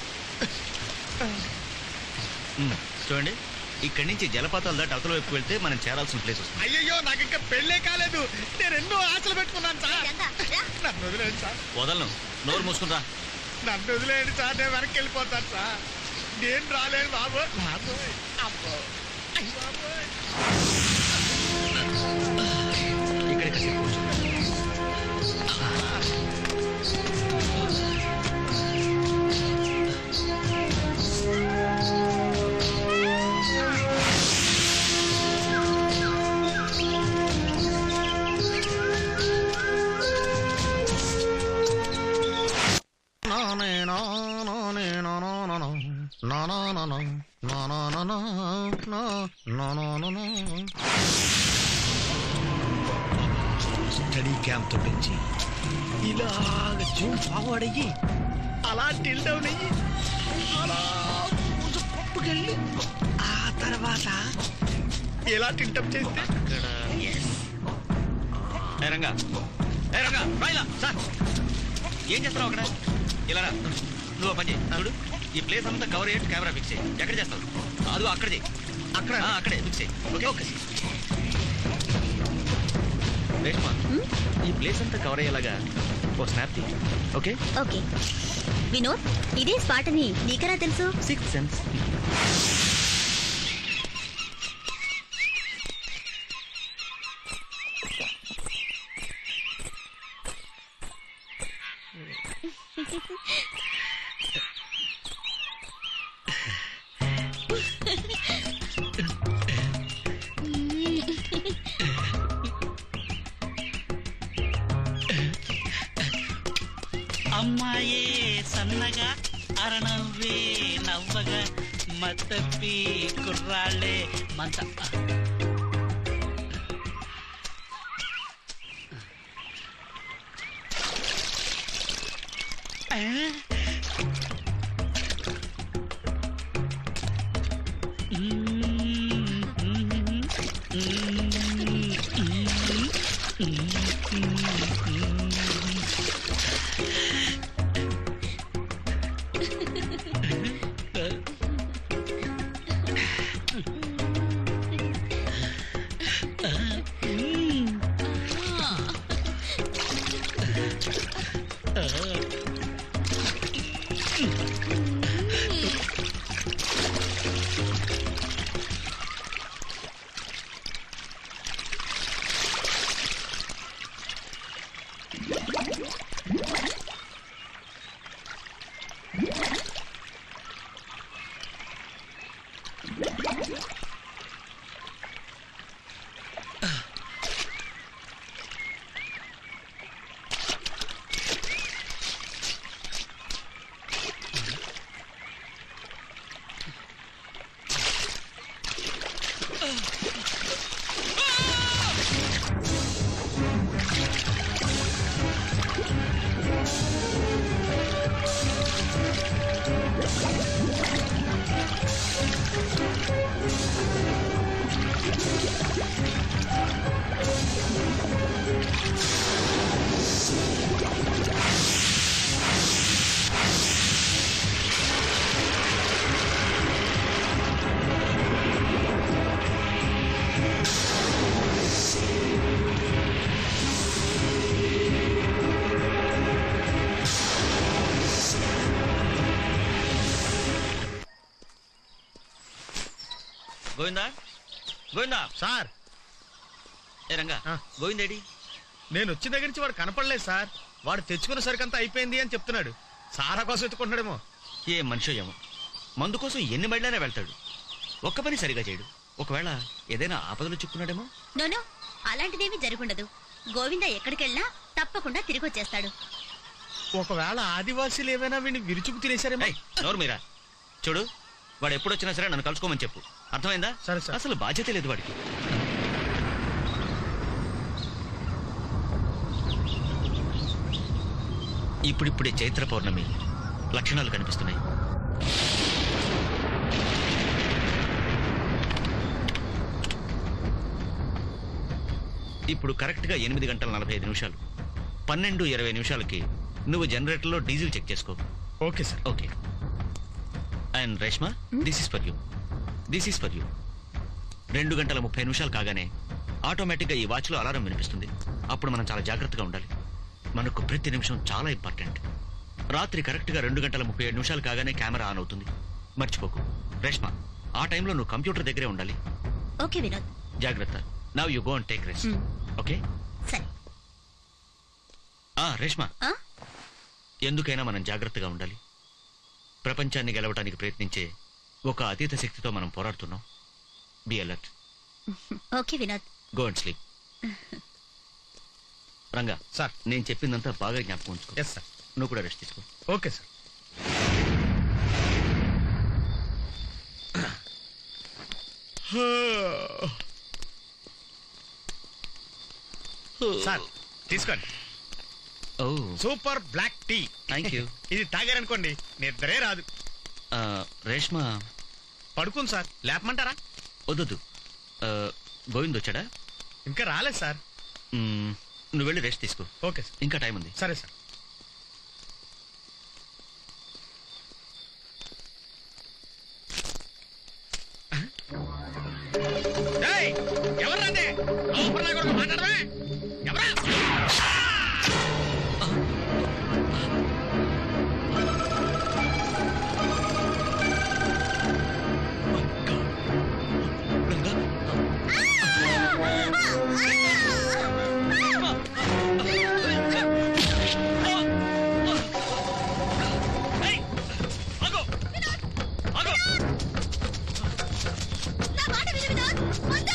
ఉమ్, చూడండి ఇక్కడి నుంచి జలపాతాల దాటి అవతల వైపు వెళ్తే మనం చేరాల్సిన ప్లేస్ వస్తుంది అయ్యయ్యో నాకు ఇంకా పెళ్ళే కాలేదు నేను ఎన్నో ఆశలు పెట్టుకున్నాను సార్ రంగా రా నన్ను వదిలేయండి సార్ వదలను నోరు మూసుకుని రా నన్ను వదిలేయండి సార్ నేను వెనక్కి వెళ్ళిపోతాను సార్ నేను రాలేను బాబు బాబోయ్ అబ్బో అయ్య బాబోయ్ ఇక్కడే కాసేపు కూర్చో. స్టడీ క్యాంప్ తో పెంచి ఇలాగ జూమ్ ఫార్వర్డ్ అయ్యి అలా టిల్ డౌన్ అయ్యి అలా కొంచెం పప్పుకెళ్ళి ఆ తర్వాత ఎలా టిల్టప్ చేస్తే ఇక్కడ ఏ రంగా ఏ రంగా రాయిలా సార్ ఏం చేస్తున్నావు అక్కడ ఇలా రా నువ్వు ఓ పని చేయి చూడు ఈ ప్లేస్ అంతా కవర్ అయ్యేట్టు కెమెరా ఫిక్స్ చేయి ఎక్కడ చేస్తావు అది అక్కడ చేయి అక్కడ ఆ, అక్కడే ఫిక్స్ చేయి ఓకే ఓకే రేష్మా ఈ ప్లేస్ అంతా కవర్ అయ్యేలాగా ఓ స్నాప్ తీ ఓకే ఓకే వినోద్ ఇదే స్పాట్ అని నీకెలా తెలుసు సిక్స్ సెన్స్ అమ్మాయే సన్నగా అరణవ్వే నవ్వగా మత్తప్పి కుర్రాళ్ళే మంత గోవిందా గోవిందా సార్ ఏ రంగా ఆ. గోవిందేడి నేను వచ్చిన దగ్గర నుంచి వాడు కనపడలేదు సార్ వాడు తెచ్చుకున్న సరికంతా అయిపోయింది అని చెప్తున్నాడు సారా కోసం ఎత్తుకుంటున్నాడేమో ఏ మనిషో ఏమో మందు కోసం ఎన్ని మైళ్ళైనా వెళ్తాడు ఒక్క పని సరిగా చేయడు ఒకవేళ ఏదైనా ఆపదలు చిక్కున్నాడేమో నోనో అలాంటిదేమీ జరుగుండదు గోవింద ఎక్కడికెళ్ళినా తప్పకుండా తిరిగి వచ్చేస్తాడు ఒకవేళ ఆదివాసీలు ఏమైనా వీడిని విరుచుకు తినేశారేమో ఏయ్, నోరు మీరా చూడు వాడు ఎప్పుడు వచ్చినా సరే నన్ను కలుసుకోమని చెప్పు అర్థమైందా సరే, సార్. అసలు బాధ్యత లేదు వాడికి ఇప్పుడిప్పుడే చైత్ర పౌర్ణమి లక్షణాలు కనిపిస్తున్నాయి ఇప్పుడు కరెక్ట్ గా ఎనిమిది గంటల నలభై ఐదు నిమిషాలు పన్నెండు ఇరవై నిమిషాలకి నువ్వు జనరేటర్లో డీజిల్ చెక్ చేసుకో okay sir okay and Reshma this is for you this is for you రెండు గంటల ముప్పై నిమిషాలు కాగానే ఆటోమేటిక్గా ఈ వాచ్లో అలారం వినిపిస్తుంది అప్పుడు మనం చాలా జాగ్రత్తగా ఉండాలి మనకు ప్రతి నిమిషం చాలా ఇంపార్టెంట్ రాత్రి కరెక్ట్గా రెండు గంటల ముప్పై ఏడు నిమిషాలు కాగానే కెమెరా ఆన్ అవుతుంది మర్చిపోకు రేష్మా ఆ టైంలో నువ్వు కంప్యూటర్ దగ్గరే ఉండాలి ఓకే వినోద్ జాగ్రత్త now you go and take rest Hmm. Okay సరే ఆ రేష్మా ఆ? ఎందుకైనా మనం జాగ్రత్తగా ఉండాలి ప్రపంచాన్ని గెలవడానికి ప్రయత్నించే ఒక అతీత శక్తితో మనం పోరాడుతున్నాం be alert okay Vinod go and sleep Ranga sir నేను చెప్పిందంతా బాగా జ్ఞాపకం ఉంచుకో ఎస్ సార్ నువ్వు కూడా రెస్ట్ తీసుకో ఓకే సార్ సార్ తీసుకోండి ఓ super black tea thank you ఇది తాగారనుకోండి నిద్రే రాదు రేష్మా పడుకుంది సార్ లేపమంటారా వద్దొద్దు ఆ, గోవింద్ వచ్చాడా ఇంకా రాలేదు సార్ మ్, నువ్వు వెళ్ళి రెస్ట్ తీసుకో ఓకే సార్ ఇంకా టైం ఉంది సరే సార్ ఏయ్, ఎవర్రా అది? లోపల నా కొడుకు మాట్లాడవే? ఎవరా? నా మాట విను వినోద్ వద్దు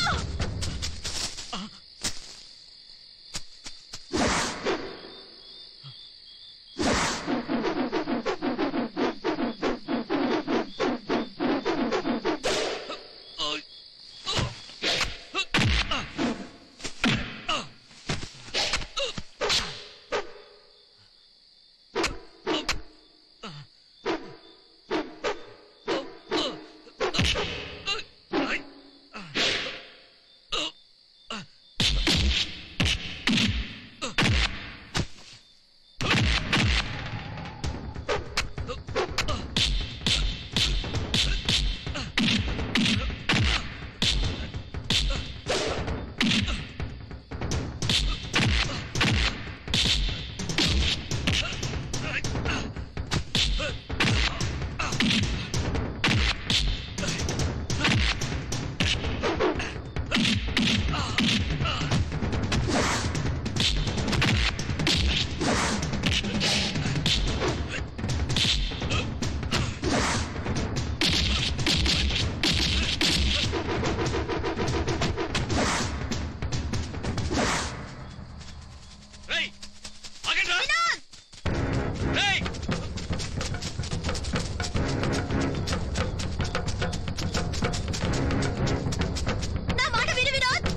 రేయ్, ఆగండ్రా. రేయ్. నా మాట విను వినోద్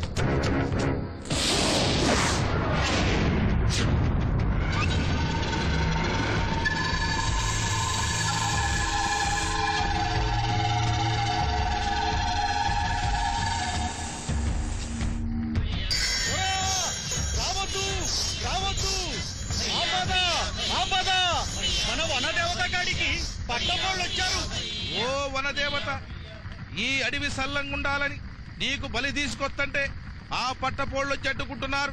రావద్దు రావద్దు ఆపద ఆపద మన వనదేవత కాడికి పట్టకోళ్ళు వచ్చారు ఓ వనదేవత ఈ అడవి సల్లంగుండాలని నీకు బలి తీసుకొత్తంటే ఆ పట్టపోళ్ళు వచ్చి అడ్డుకుంటున్నారు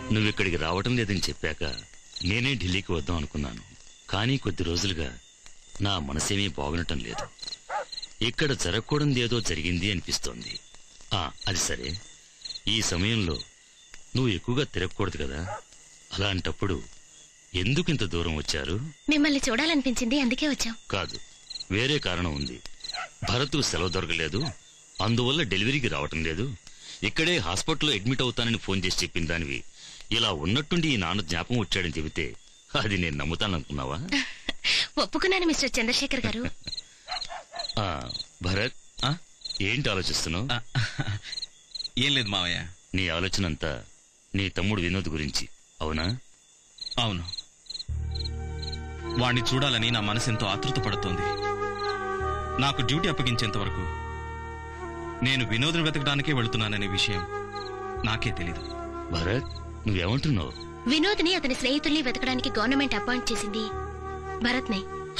నువ్వు ఇక్కడికి రావటం లేదని చెప్పాక నేనే ఢిల్లీకి వద్దాం అనుకున్నాను కానీ కొద్ది రోజులుగా నా మనసేమీ బాగునటం లేదు ఇక్కడ జరగకూడదు ఏదో జరిగింది అనిపిస్తోంది ఆ అది సరే ఈ సమయంలో నువ్వు ఎక్కువగా తిరగకూడదు కదా అలాంటప్పుడు ఎందుకు ఇంత దూరం వచ్చారు మిమ్మల్ని చూడాలనిపించింది అందుకే వచ్చాం కాదు వేరే కారణం ఉంది భరత్ సెలవు దొరకలేదు అందువల్ల డెలివరీకి రావటం లేదు ఇక్కడే హాస్పిటల్లో అడ్మిట్ అవుతానని ఫోన్ చేసి చెప్పిన దానివి ఇలా ఉన్నట్టుండి ఈ నాన్న జ్ఞాపకం వచ్చాడని చెబితే అది నేను నమ్ముతాననుకున్నావా ఒప్పుకున్నాను మిస్టర్ చంద్రశేఖర్ గారు ఆ, భరత్ ఏంటి ఆలోచిస్తున్నావు ఏం లేదు మావయ్య నీ ఆలోచన అంతా నీ తమ్ముడు వినోద్ గురించి అవునా అవును వాణ్ణి చూడాలని నా మనసు ఎంతో ఆతృత పడుతోంది నాకు డ్యూటీ అప్పగించేంత వరకు నేను వినోదం వెతకడానికే వెళుతున్నాననే విషయం నాకే తెలీదు భరత్ నువ్వేమంటున్నావు వినోద్ని అతని స్నేహితుల్ని వెతకడానికి గవర్నమెంట్ అపాయింట్ చేసింది భరత్నే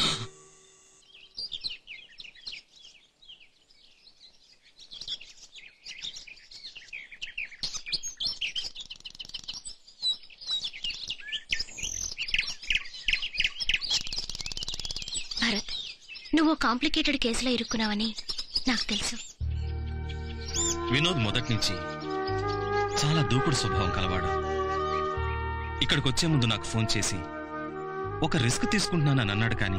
భరత్ నువ్వు కాంప్లికేటెడ్ కేసులో ఇరుక్కున్నావని నాకు తెలుసు వినోద్ మొదటి నుంచి చాలా దూకుడు స్వభావం కలవాడు ఇక్కడికి వచ్చే ముందు నాకు ఫోన్ చేసి ఒక రిస్క్ తీసుకుంటున్నానని అన్నాడు కానీ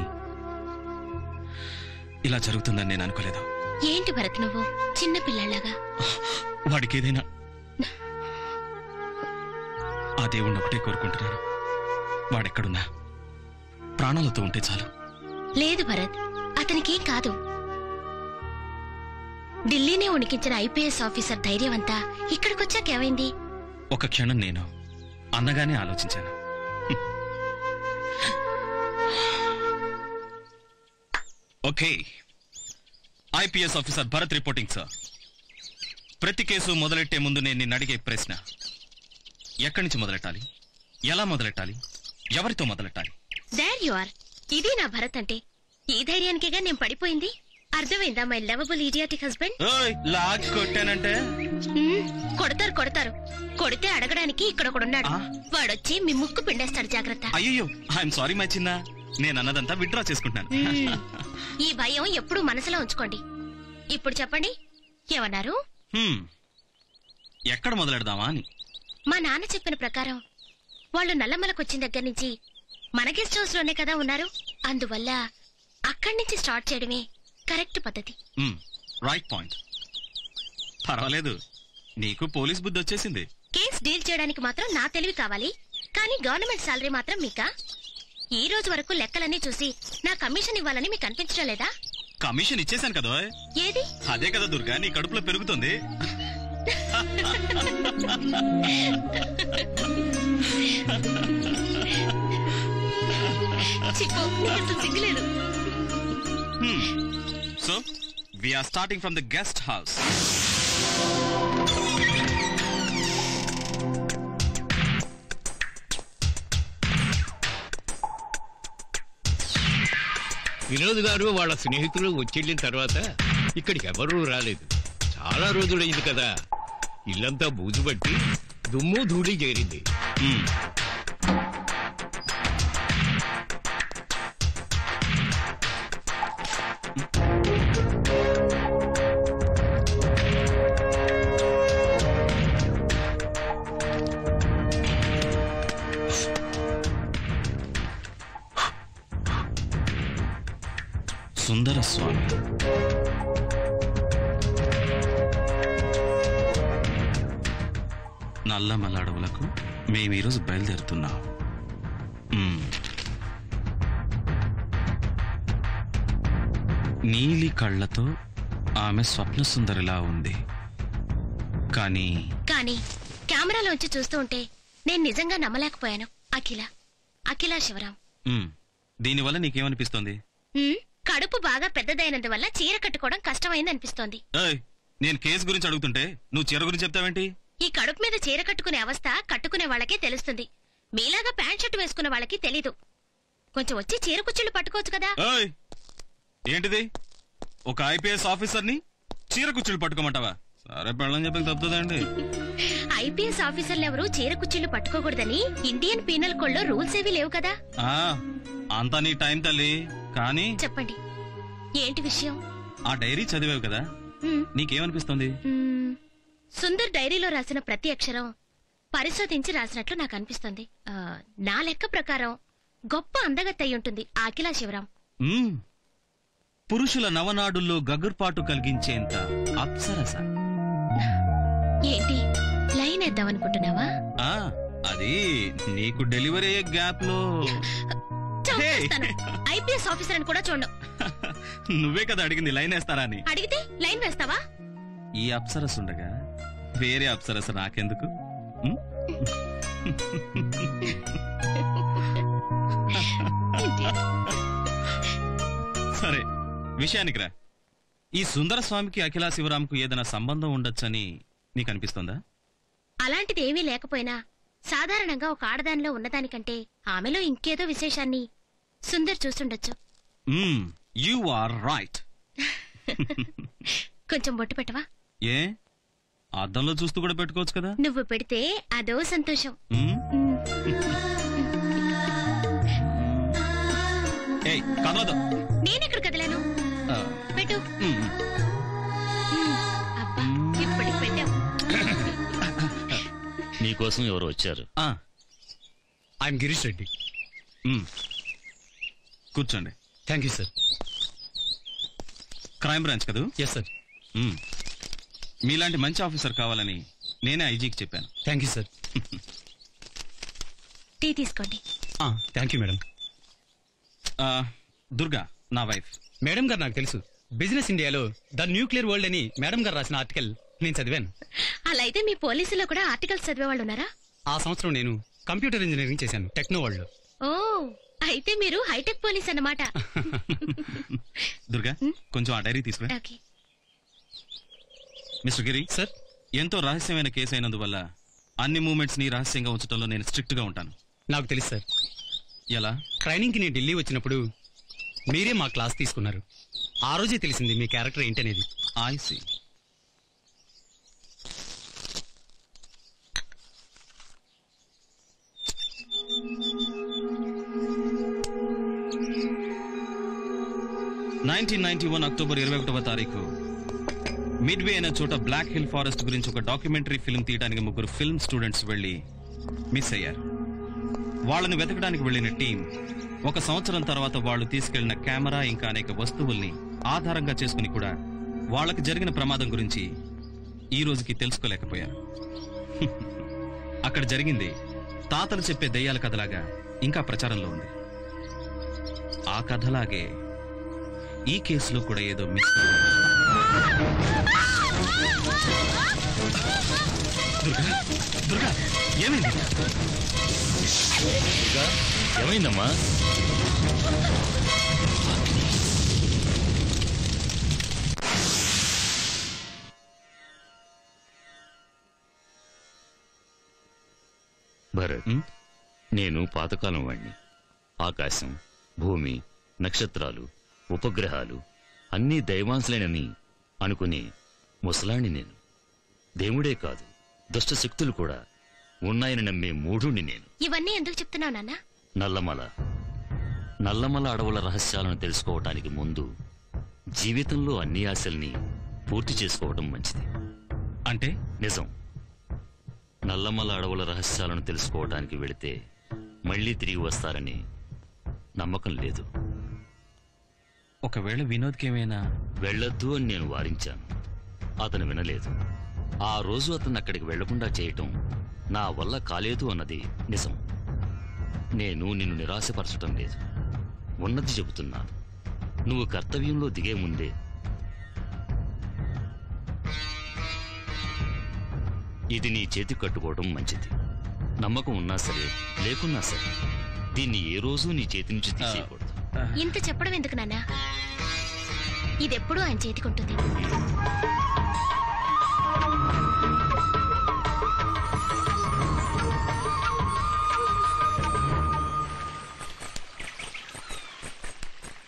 ఇలా జరుగుతుందని నేను అనుకోలేదు ఏంటి భరత్ నువ్వు చిన్న పిల్లలాగా వాడికి ఏదైనా ఆ దేవుణ్ణి ఒకటే కోరుకుంటున్నాను వాడెక్కడున్నా ప్రాణాలతో ఉంటే చాలు లేదు భరత్ అతనికేం కాదు ఢిల్లీనే ఉనికించిన ఐపీఎస్ ఆఫీసర్ ధైర్యం అంతా ఇక్కడికొచ్చాకేమైంది ఒక క్షణం నేను అన్నగానే ఆలోచించాను okay IPS officer Bharat reporting sir ప్రతి కేసు మొదలెట్టే ముందు నేను నిన్ను అడిగే ప్రశ్న ఎక్కడి నుంచి మొదలెట్టాలి ఎలా మొదలెట్టాలి ఎవరితో మొదలెట్టాలి దేర్ యు ఆర్ ఇది నా భరత్ అంటే ఈ ధైర్యానికేగా నేను పడిపోయింది అర్థమైందా మై లవబుల్ ఇడియాటిక్ హస్బెండ్ ఓయ్ లాగ్ కొట్టానంటే కొడతారు కొడతారు కొడితే అడగడానికి ఇక్కడ ఒకడున్నాడు వాడొచ్చి మీ ముక్కు పిండేస్తాడు జాగ్రత్త అయ్యో ఐఎమ్ సారీ మై చిన్న నేను అన్నదంతా విత్డ్రా చేసుకుంటున్నాను మ్మ్. ఈ భయం ఎప్పుడూ మనసులో ఉంచుకోండి ఇప్పుడు చెప్పండి ఏమన్నారు హ్మ్. ఎక్కడ మొదలెడదామా అని మా నాన్న చెప్పిన ప్రకారం వాళ్ళు నల్లమలకొచ్చిన దగ్గర నుంచి మన గెస్ట్ హౌస్ లోనే కదా ఉన్నారు అందువల్ల అక్కడి నుంచి స్టార్ట్ చేయడమే కరెక్ట్ పద్ధతి మ్మ్. రైట్ పాయింట్ పర్వాలేదు నీకు పోలీస్ బుద్ధి వచ్చేసింది కేస్ డీల్ చేయడానికి మాత్రం నా తెలివి కావాలి కానీ గవర్నమెంట్ సాలరీ మాత్రం మీకా ఈ రోజు వరకు లెక్కలన్నీ చూసి నా కమిషన్ ఇవ్వాలని మీకు అనిపించడం లేదా కమిషన్ ఇచ్చేశాను కదా ఏది అదే కదా దుర్గా నీ కడుపులో పెరుగుతుంది చిక్కు నీకు అసలు సిగ్గులేదు so we're starting from the guest house Vinod garu వాళ్ళ స్నేహితులు వచ్చెళ్ళిన తర్వాత ఇక్కడికి ఎవరూ రాలేదు చాలా రోజులైంది కదా ఇల్లంతా బూజు పట్టి దుమ్ము ధూళి చేరింది సుందర స్వామి నల్లమల అడవులకు మేము ఈరోజు బయలుదేరుతున్నాం మ్మ్. నీలి కళ్ళతో ఆమె స్వప్న సుందరిలా ఉంది కానీ కానీ కెమెరాలోంచి చూస్తూ ఉంటే నేను నిజంగా నమ్మలేకపోయాను అఖిల అఖిల శివరాం మ్మ్. దీనివల్ల నీకేమనిపిస్తోంది ఉమ్, కడుపు బాగా పెద్దదైనందువల్ల చీర కట్టుకోవడం కష్టమైంది అనిపిస్తోంది ఏయ్ నేను కేసు గురించి అడుగుతుంటే నువ్వు చీర గురించి చెప్తావేంటి ఈ కడుపు మీద చీర కట్టుకునే అవస్థ కట్టుకునే వాళ్ళకే తెలుస్తుంది మీలాగా ప్యాంట్ షర్ట్ వేసుకున్న వాళ్ళకి తెలీదు కొంచెం వచ్చి చీర కుచ్చుళ్ళు పట్టుకోవచ్చు కదా ఏయ్ ఏంటిది ఒక ఐపీఎస్ ఆఫీసర్ని చీర కుచ్చులు పట్టుకోమంటావా సరే పెళ్ళని చెప్పి తప్పుతుందండి ఐపీఎస్ ఆఫీసర్లు ఎవరు చీర కుర్చీలు పట్టుకోకూడదని ఇండియన్ పీనల్ కోడ్ లో రూల్స్ ఏవీ లేవు కదా ఆ, అంతా నీ టైం తల్లి కానీ చెప్పండి ఏంటి విషయం ఆ డైరీ చదివావు కదా మ్మ్. నీకేమనిపిస్తుంది మ్మ్. సుందర్ డైరీలో రాసిన ప్రతి అక్షరం పరిశోధించి రాసినట్లు నాకు అనిపిస్తుంది ఆ, నా లెక్క ప్రకారం గొప్ప అందగత్త అయి ఉంటుంది ఆకిలా శివరాం మ్మ్. పురుషుల నవనాడుల్లో గగుర్పాటు కలిగించేంత అప్సరస ఏంటి లైన్ వేద్దామనుకుంటున్నావా ఆ, అది నీకు డెలివరీ అయ్యే గ్యాప్ లో చంపేస్తాను ఐపీఎస్ ఆఫీసర్ అని కూడా చూడను నువ్వే కదా అడిగింది లైన్ వేస్తారా అని అడిగితే లైన్ వేస్తావా ఈ అప్సరస ఉండగా వేరే అప్సరస నాకెందుకు మ్మ్? సరే విషయానికి రా ఈ సుందర స్వామికి అఖిలా శివరాంకు ఏదైనా సంబంధం ఉండొచ్చని నీకు అనిపిస్తుందా అలాంటిది ఏమీ లేకపోయినా సాధారణంగా ఒక ఆడదానిలో ఉన్నదానికంటే ఆమెలో ఇంకేదో విశేషాన్ని సుందర్ చూస్తుండొచ్చు యు ఆర్ రైట్ కొంచెం బొట్టు పెట్టవా ఏ అద్దంలో చూస్తూ కూడా పెట్టుకోవచ్చు కదా నువ్వు పెడితే అదో సంతోషం మ్మ్? ఏయ్ కదలదు నేనెక్కడ కదిలాను ఆ, పెట్టు మ్మ్. అబ్బా ఇప్పటికి పెట్టావు నీకోసం ఎవరు వచ్చారు ఐఎమ్ గిరీష్ రెడ్డి మ్మ్. కూర్చోండి thank you sir crime branch కదా ఎస్ సార్ మ్మ్. మీలాంటి మంచి ఆఫీసర్ కావాలని నేనే ఐజీకి చెప్పాను థ్యాంక్ యూ సార్ టీ తీసుకోండి థ్యాంక్ యూ మేడం ఆ, దుర్గా నా వైఫ్ మేడం గారు నాకు తెలుసు బిజినెస్ ఇండియాలో ద న్యూక్లియర్ వరల్డ్ అని మేడం గారు రాసిన ఆర్టికల్ నేను చదివాను అలా అయితే మీ పోలీసులో కూడా ఆర్టికల్స్ చదివే వాళ్ళు ఉన్నారా ఆ సంవత్సరం నేను కంప్యూటర్ ఇంజనీరింగ్ చేశాను టెక్నో వరల్డ్ లో ఓ అయితే మీరు హైటెక్ పోలీస్ అన్నమాట దుర్గా కొంచెం ఆ డైరీ తీసుకురా ఓకే మిస్టర్ గిరి సార్ ఎంతో రహస్యమైన కేసు అయినందువల్ల అన్ని మూమెంట్స్ ని రహస్యంగా ఉంచడంలో నేను స్ట్రిక్ట్ గా ఉంటాను నాకు తెలుసు సార్ ఎలా ట్రైనింగ్ కి నేను ఢిల్లీ వచ్చినప్పుడు మీరే మా క్లాస్ తీసుకున్నారు ఆ రోజే తెలిసింది మీ క్యారెక్టర్ ఏంటనేది I see nineteen ninety one October ఇరవై ఒకటవ తారీఖు మిడ్వే అనే చోట బ్లాక్ హిల్ ఫారెస్ట్ గురించి ఒక డాక్యుమెంటరీ ఫిల్మ్ తీయడానికి ముగ్గురు ఫిల్మ్ స్టూడెంట్స్ వెళ్లి మిస్ అయ్యారు వాళ్ళని వెతకడానికి వెళ్లిన టీం ఒక సంవత్సరం తర్వాత వాళ్ళు తీసుకెళ్లిన కెమెరా ఇంకా అనేక వస్తువుల్ని ఆధారంగా చేసుకుని కూడా వాళ్ళకి జరిగిన ప్రమాదం గురించి ఈ రోజుకి తెలుసుకోలేకపోయారు అక్కడ జరిగింది తాతలు చెప్పే దెయ్యాల కథలాగా ఇంకా ప్రచారంలో ఉంది ఆ కథలాగే ఈ కేసులో కూడా ఏదో మిస్ దుర్గా దుర్గా ఏమైంది ఏమైందమ్మా భరత్ నేను పాతకాలం వాణ్ణి ఆకాశం భూమి నక్షత్రాలు ఉపగ్రహాలు అన్నీ దైవాంశలేనని అనుకునే ముసలాణ్ణి నేను దేవుడే కాదు దుష్ట శక్తులు కూడా ఉన్నాయని నమ్మే మూఢుణ్ణి నేను ఇవన్నీ ఎందుకు చెప్తున్నావు నాన్న నల్లమల నల్లమల అడవుల రహస్యాలను తెలుసుకోవటానికి ముందు జీవితంలో అన్ని ఆశల్ని పూర్తి చేసుకోవడం మంచిది అంటే నిజం నల్లమల అడవుల రహస్యాలను తెలుసుకోవటానికి వెళితే మళ్ళీ తిరిగి వస్తారని నమ్మకం లేదు ఒకవేళ వినోద్కి ఏమైనా వెళ్ళొద్దు అని నేను వారించాను అతను వినలేదు ఆ రోజు అతను అక్కడికి వెళ్లకుండా చేయటం నా వల్ల కాలేదు అన్నది నిజం నేను నిన్ను నిరాశపరచటం లేదు ఉన్నది చెబుతున్నాను నువ్వు కర్తవ్యంలో దిగే ముందే ఇది నీ చేతి కట్టుకోవడం మంచిది నమ్మకం ఉన్నా సరే లేకున్నా సరే దీన్ని ఏ రోజు నీ చేతి నుంచి తీసేయకూడదు ఇంత చెప్పడం ఎందుకు నాన్న ఇదెప్పుడూ ఆయన చేతికి ఉంటుంది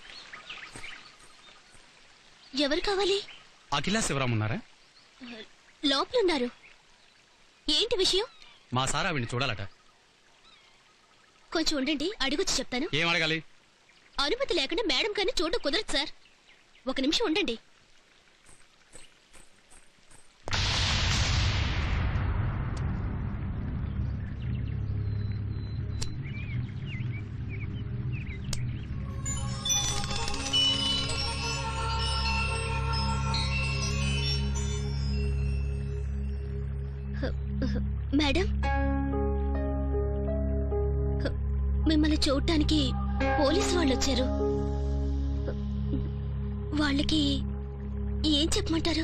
ఎవరు కావాలి అఖిలా శివరాం ఉన్నారా లోపలున్నారు ఏంటి విషయం మా సార్ ఆవిడ్ని చూడాలట కొంచెం ఉండండి అడిగొచ్చి చెప్తాను ఏం అడగాలి అనుమతి లేకుండా మేడం కానీ చూడడం కుదరదు సార్ ఒక నిమిషం ఉండండి మేడం మిమ్మల్ని చూడటానికి పోలీసు వాళ్ళు వచ్చారు వాళ్ళకి ఏం చెప్పమంటారు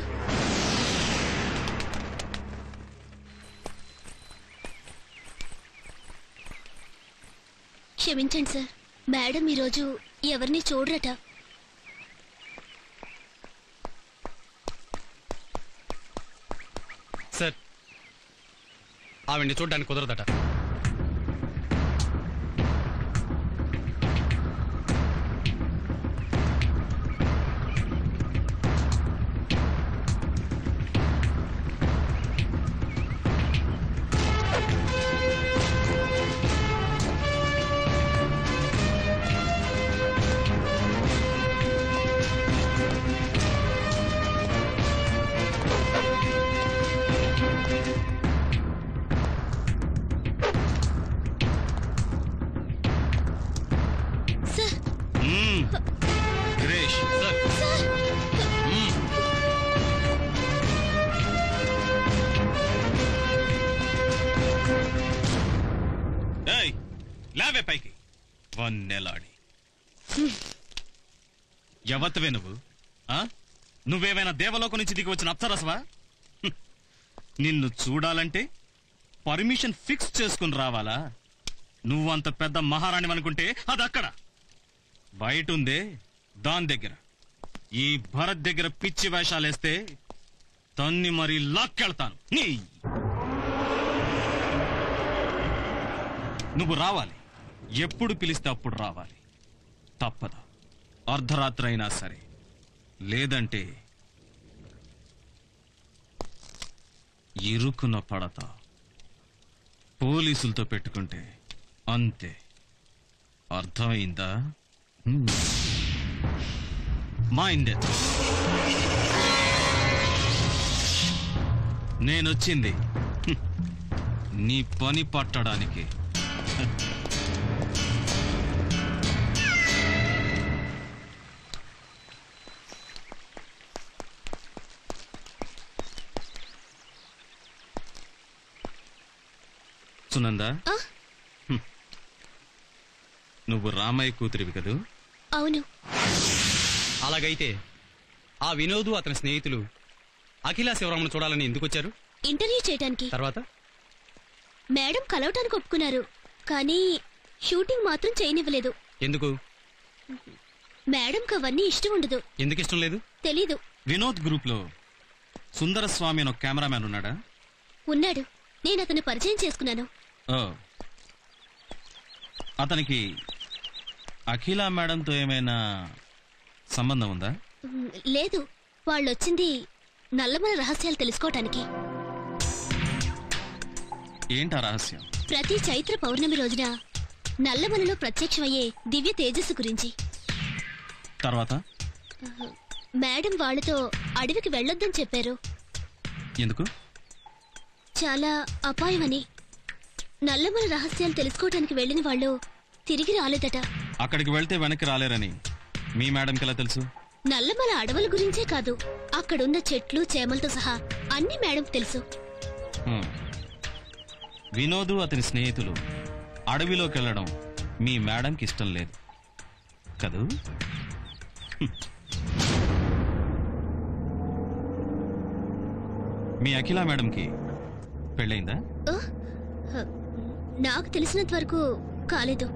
క్షమించండి సార్ మేడం ఈరోజు ఎవరిని చూడరట సార్ ఆవిడ్ని చూడడానికి కుదరదట సార్ గిరీష్ సార్ ఏయ్ లేవే పైకి వన్నెలాడి ఎవత్తవే నువ్వు ఆ? నువ్వేమైనా దేవలోకం నుంచి దిగి వచ్చిన అప్సరసవా హ్మ్. నిన్ను చూడాలంటే పర్మిషన్ ఫిక్స్ చేసుకుని రావాలా నువ్వంత పెద్ద మహారాణి అనుకుంటే అది అక్కడ బయట ఉందే దాని దగ్గర ఈ భరత్ దగ్గర పిచ్చి వేషాలేస్తే తన్ని మరి లాక్కెళ్తాను నీ నువ్వు రావాలి ఎప్పుడు పిలిస్తే అప్పుడు రావాలి తప్పదు అర్ధరాత్రి అయినా సరే లేదంటే ఇరుకున పడతా పోలీసులతో పెట్టుకుంటే అంతే అర్థమైందా హ్మ్. Mind it. నేనొచ్చింది హ్మ్, నీ పని పట్టడానికి సునందా ఆ? హ్మ్. నువ్వు రామయ్య కూతురివి కదూ అవును అలాగైతే ఆ వినోదు అతని స్నేహితులు అఖిల శివరామను చూడాలని ఎందుకు వచ్చారు ఇంటర్వ్యూ చేయడానికి తర్వాత మేడం కలవటానికి ఒప్పుకున్నారు కానీ షూటింగ్ మాత్రం చేయనివ్వలేదు ఎందుకు మేడంకి అవన్నీ ఇష్టం ఉండదు ఎందుకు ఇష్టం లేదు తెలీదు వినోద్ గ్రూప్ లో సుందర స్వామి అని ఒక కెమెరామ్యాన్ ఉన్నాడా ఉన్నాడు నేను అతను పరిచయం చేసుకున్నాను ఓ అతనికి అఖిల మేడంతో ఏమైనా సంబంధం ఉందా ఉమ్, లేదు వాళ్ళొచ్చింది నల్లమల రహస్యాలు తెలుసుకోవటానికి ఏంటా రహస్యం ప్రతి చైత్ర పౌర్ణమి రోజున నల్లమలలో ప్రత్యక్షమయ్యే దివ్య తేజస్సు గురించి తర్వాత మేడం వాళ్ళతో అడవికి వెళ్ళొద్దని చెప్పారు ఎందుకు చాలా అపాయమని నల్లమల రహస్యాలు తెలుసుకోవటానికి వెళ్ళిన వాళ్ళు తిరిగి రాలేదట అక్కడికి వెళ్తే వెనక్కి రాలేరని మీ మేడంకి ఎలా తెలుసు నల్లమల అడవుల గురించే కాదు అక్కడున్న చెట్లు చేమలతో సహా అన్ని మేడం తెలుసు హ్మ్. వినోదు అతని స్నేహితులు అడవిలోకి వెళ్ళడం మీ మేడంకి ఇష్టం లేదు కదూ హ్మ్. మీ అఖిల మేడంకి పెళ్ళైందా ఆ? హ, నాకు తెలిసినంత వరకు కాలేదు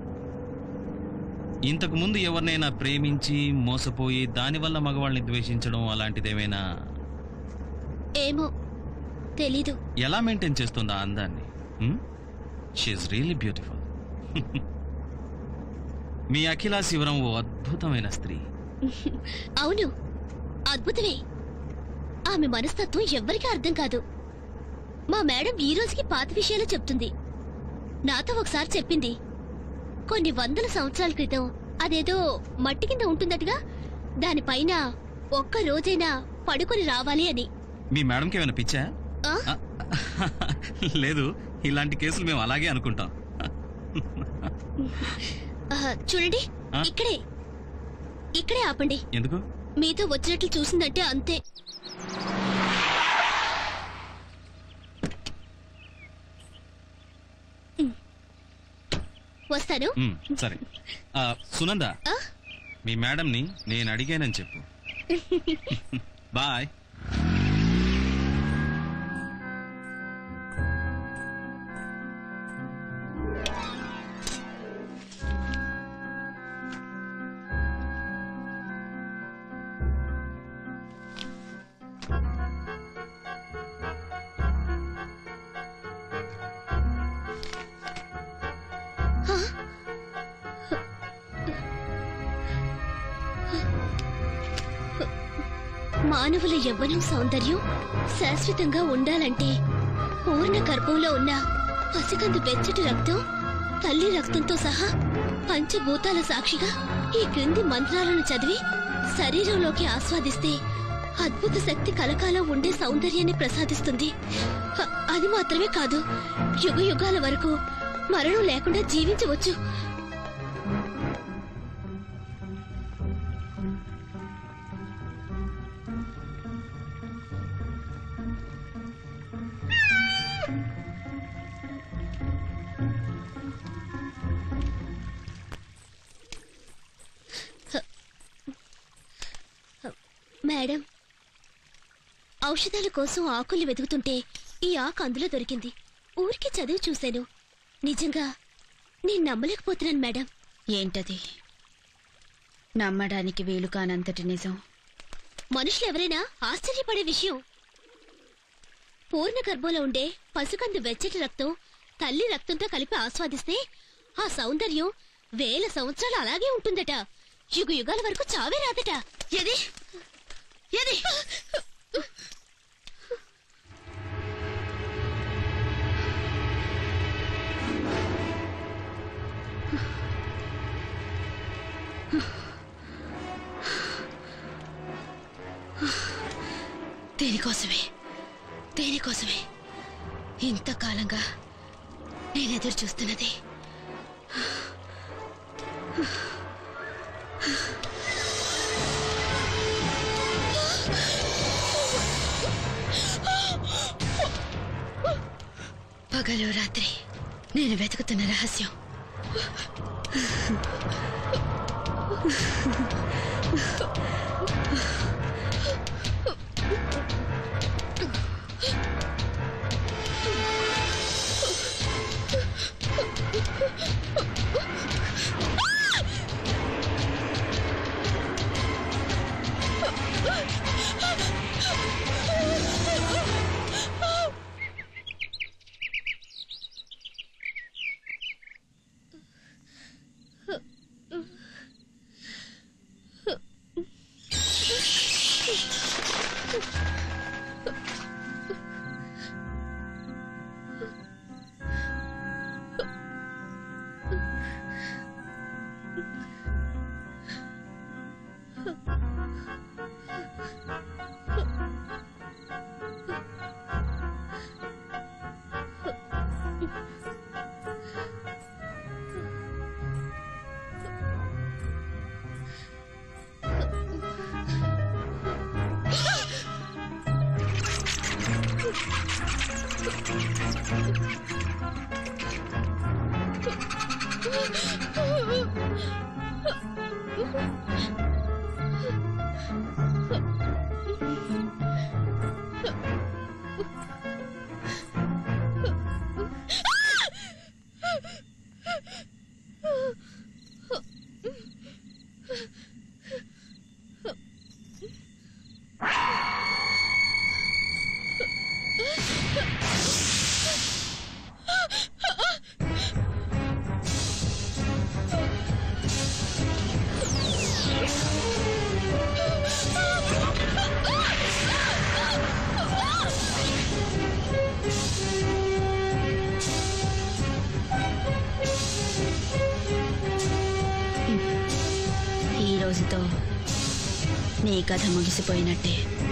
ఇంతకు ముందు ఎవరినైనా ప్రేమించి మోసపోయి దానివల్ల మగవాళ్ళని ద్వేషించడం అలాంటిదేమైనా ఏమో తెలీదు ఎలా మెయింటైన్ చేస్తుంది ఆ అందాన్ని షీఈ్ రియల్లీ బ్యూటిఫుల్ మీ అఖిల శివరం ఓ అద్భుతమైన స్త్రీ అవును అద్భుతమే ఆమె మనస్తత్వం ఎవ్వరికీ అర్థం కాదు మా మేడం ఈ రోజుకి పాత విషయాలు చెప్తుంది నాతో ఒకసారి చెప్పింది కొన్ని వందల సంవత్సరాల క్రితం అదేదో మట్టి కింద ఉంటుందటగా దానిపైన ఒక్క రోజైనా పడుకొని రావాలి అని మీ మేడంకి ఏమైనా పిచ్చా ఆ? లేదు ఇలాంటి కేసులు మేము అలాగే అనుకుంటాం ఆ, చూడండి ఆ? ఇక్కడే ఇక్కడే ఆపండి ఎందుకు మీతో వచ్చినట్లు చూసిందంటే అంతే ఉమ్. వస్తాను మ్, సరే ఆ, సునంద ఆ? మీ మేడంని నేను అడిగానని చెప్పు బాయ్ మానవుల యవ్వనం సౌందర్యం శాశ్వతంగా ఉండాలంటే పూర్ణ గర్భంలో ఉన్న పసికందు వెచ్చటి రక్తం తల్లి రక్తంతో సహా పంచభూతాల సాక్షిగా ఈ క్రింది మంత్రాలను చదివి శరీరంలోకి ఆస్వాదిస్తే అద్భుత శక్తి కలకాలం ఉండే సౌందర్యాన్ని ప్రసాదిస్తుంది అ- అది మాత్రమే కాదు యుగ యుగాల వరకు మరణం లేకుండా జీవించవచ్చు మేడం ఔషధాల కోసం ఆకుల్ని వెతుకుతుంటే ఈ ఆకు అందులో దొరికింది ఊరికి చదివి చూశాను నిజంగా నేను నమ్మలేకపోతున్నాను మేడం ఏంటది నమ్మడానికి వీలు కానంతటి నిజం మనుషులు ఎవరైనా ఆశ్చర్యపడే విషయం పూర్ణ గర్భంలో ఉండే పసుకందు వెచ్చటి రక్తం తల్లి రక్తంతో కలిపి ఆస్వాదిస్తే ఆ సౌందర్యం వేల సంవత్సరాలు అలాగే ఉంటుందట యుగ యుగాల వరకు చావే రాదట ఏది ఏది దేనికోసమే దేనికోసమే ఇంతకాలంగా నేను ఎదురు చూస్తున్నది పగలు రాత్రి నేను వెతుకుతున్న రహస్యం రోజుతో నీ కథ ముగిసిపోయినట్టే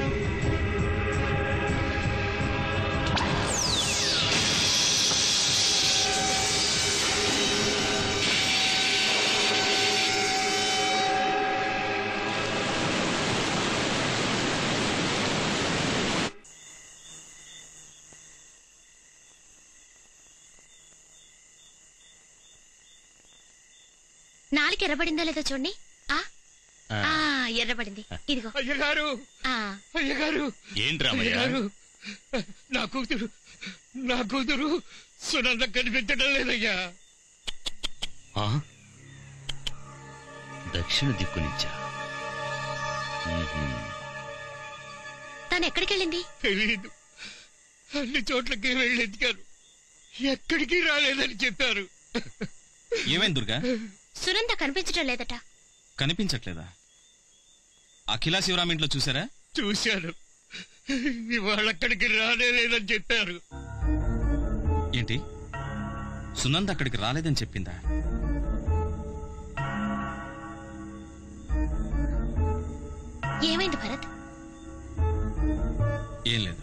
నాలుగు ఎర్రబడిందో లేదో చూడండి ఆ ఆ, ఎర్రబడింది ఇదిగో అయ్యగారు ఆ అయ్యగారు ఏంటి రామయ్య? అయ్యగారు నా కూతురు నా కూతురు సునంద కనిపించడం లేదయ్యా ఆ? దక్షిణ దిక్కు నుంచా మ్మ్హ్మ్. తను ఎక్కడికి వెళ్ళింది తెలియదు అన్ని చోట్లకి వెళ్ళి ఎదిగారు ఎక్కడికి రాలేదని చెప్పారు ఏమైంది దుర్గా సునంద కనిపించడం లేదట కనిపించట్లేదా అఖిలా శివరాం ఇంట్లో చూసారా చూశాను ఇవాళ అక్కడికి రాలేదని చెప్పారు ఏంటి సునంద్ అక్కడికి రాలేదని చెప్పిందా ఏమైంది భరత్ ఏం లేదు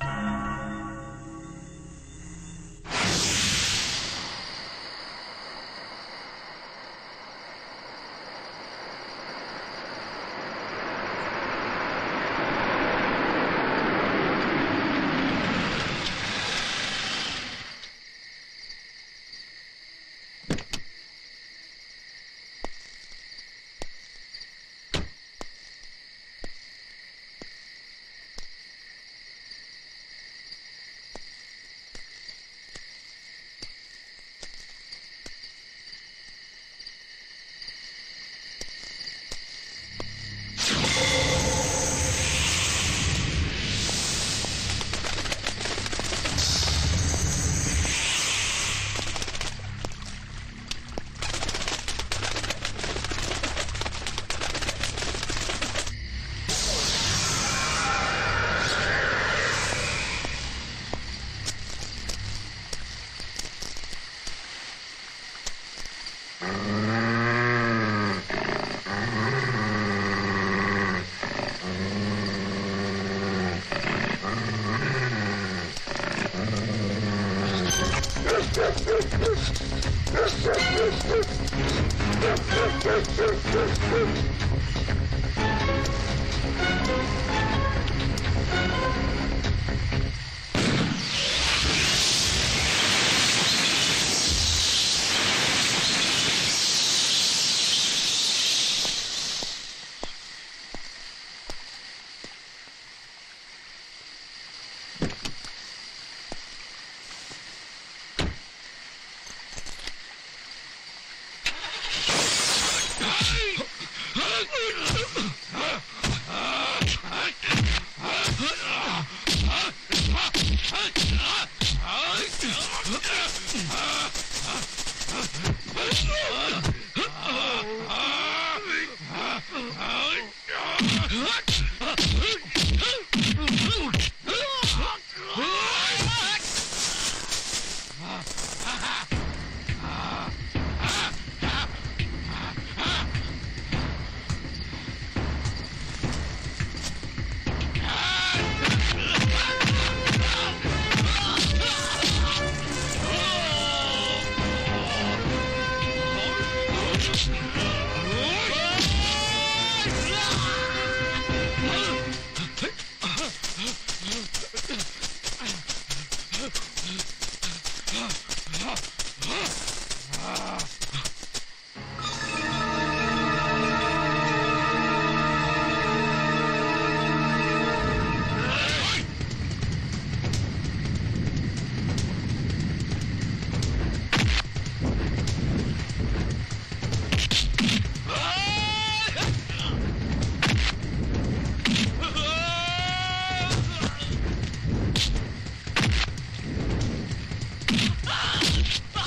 Ah!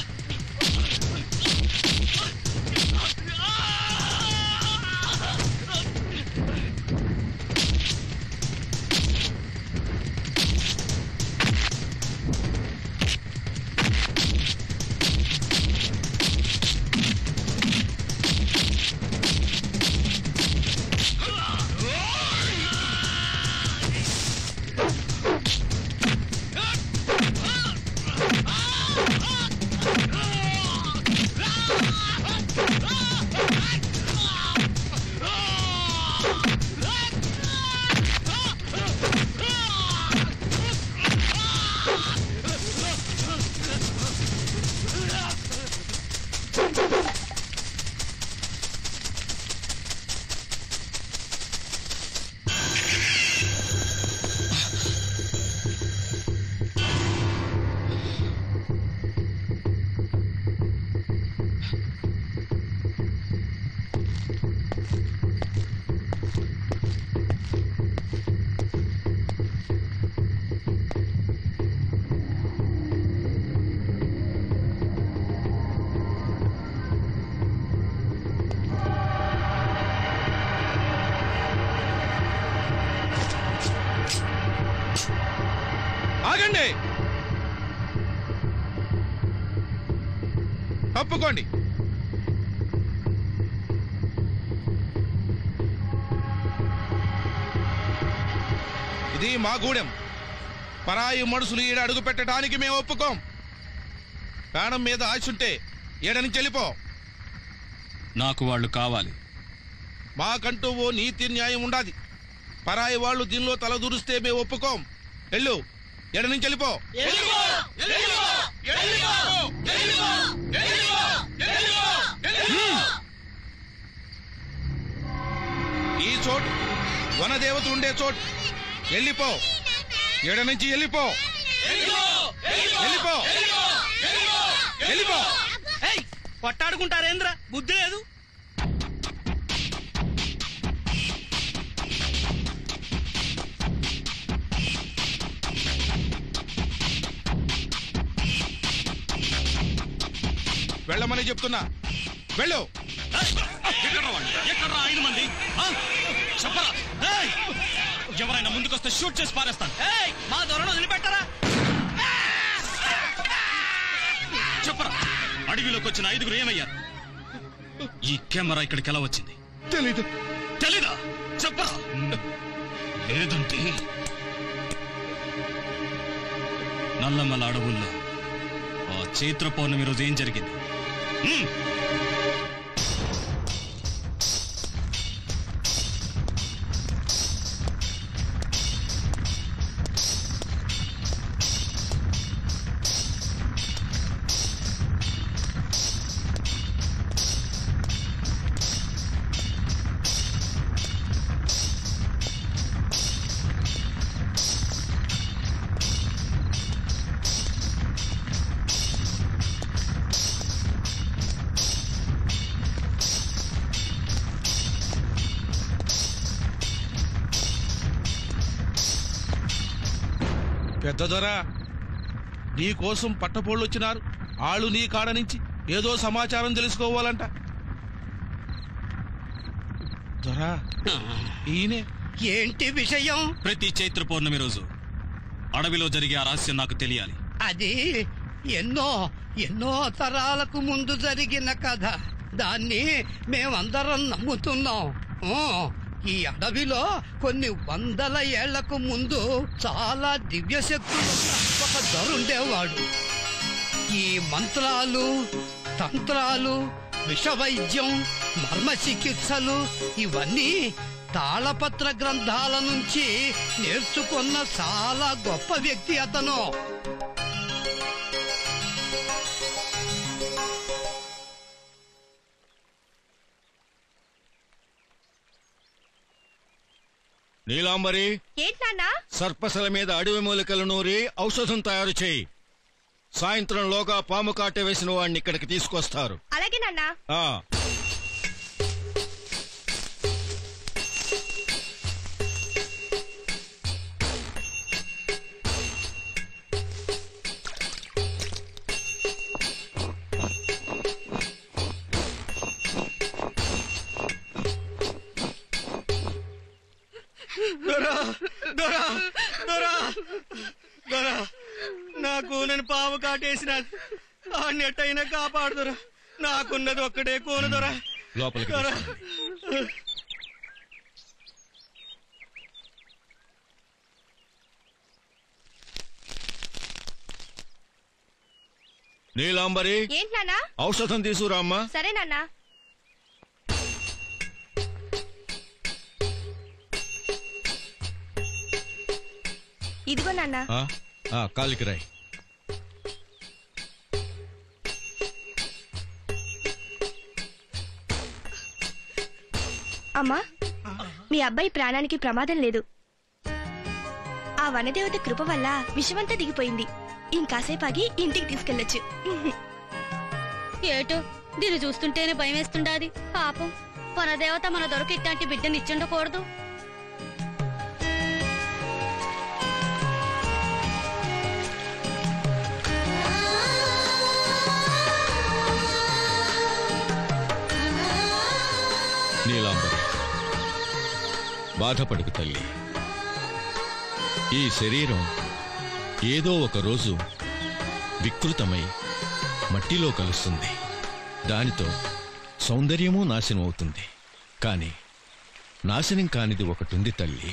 తప్పుకోండి ఇది మా గూడెం పరాయి మనుషులు ఈడ అడుగు పెట్టడానికి మేము ఒప్పుకోం ప్రాణం మీద ఆశుంటే ఈడ నుంచి వెళ్ళిపో నాకు వాళ్ళు కావాలి మాకంటూ ఓ నీతి న్యాయం ఉండాది పరాయి వాళ్ళు దీనిలో తల దూరిస్తే మేము ఒప్పుకోం వెళ్ళు ఎడ నుంచి వెళ్ళిపో ఈ చోటు వనదేవత ఉండే చోటు వెళ్ళిపో ఎడ నుంచి వెళ్ళిపో వెళ్ళిపో వెళ్ళిపో ఏయ్ కొట్టాడుకుంటారేంద్ర బుద్ధి లేదు వెళ్ళమని చెప్తున్నా వెళ్ళు ఎక్కడ ఐదు మంది ఆ? చెప్పరా ఏయ్! ఎవరైనా ముందుకొస్తే షూట్ చేసి పారేస్తాను ఏయ్ మా దొరను వదిలిపెట్టరా చెప్పరా అడవిలోకి వచ్చిన ఐదుగురు ఏమయ్యారు ఈ కెమెరా ఇక్కడికి ఎలా వచ్చింది తెలీదు తెలీదా చెప్పరా లేదంటే నల్లమల అడవుల్లో ఆ చైత్ర పౌర్ణమి రోజు ఏం జరిగింది హ్మ్. పెద్ద దొర నీ కోసం పట్టపోళ్ళు వచ్చినారు ఆళ్ళు నీ కాడ నుంచి ఏదో సమాచారం తెలుసుకోవాలంట దొరా ఈయనే ఏంటి విషయం ప్రతి చైత్ర పౌర్ణమి రోజు అడవిలో జరిగే ఆ రహస్యం నాకు తెలియాలి అది ఎన్నో ఎన్నో తరాలకు ముందు జరిగిన కథ దాన్ని మేమందరం నమ్ముతున్నాం ఊ, ఈ అడవిలో కొన్ని వందల ఏళ్లకు ముందు చాలా దివ్య శక్తులు ఒక దొరుండేవాడు ఈ మంత్రాలు తంత్రాలు విషవైద్యం మర్మ చికిత్సలు ఇవన్నీ తాళపత్ర గ్రంథాల నుంచి నేర్చుకున్న చాలా గొప్ప వ్యక్తి అతను నీలాంబరి ఏంటన్నా సర్పసల మీద అడవి మూలికలు నూరి ఔషధం తయారు చేయి సాయంత్రంలోగా పాము కాట వేసిన వాడిని ఇక్కడికి తీసుకొస్తారు అలాగే నాన్నా ఆ దొరా దొరా దొరా దొరా నాకు నేను పాము కాటేసిన ఆడిని ఎట్టయినా కాపాడుదొరా నాకున్నది ఒక్కడే కోను దొరా లోపలికి దొరా నీలాంబరి ఏంటి నాన్నా ఔషధం తీసుకురామ్మా సరే నాన్నా ఇదిగో నాన్నా ఆ, ఆ, కాలికి రాయి అమ్మా మీ అబ్బాయి ప్రాణానికి ప్రమాదం లేదు ఆ వనదేవత కృప వల్ల విషమంతా దిగిపోయింది ఇంకాసేపాగి ఇంటికి తీసుకెళ్ళొచ్చు ఏటో దీన్ని చూస్తుంటేనే భయం వేస్తుండాది పాపం వనదేవత మన దొరకు ఇట్లాంటి బిడ్డని ఇచ్చుండకూడదు నీలాంబరి బాధపడుకు తల్లి ఈ శరీరం ఏదో ఒక రోజు వికృతమై మట్టిలో కలుస్తుంది దానితో సౌందర్యము నాశనం అవుతుంది కానీ నాశనం కానిది ఒకటుంది తల్లి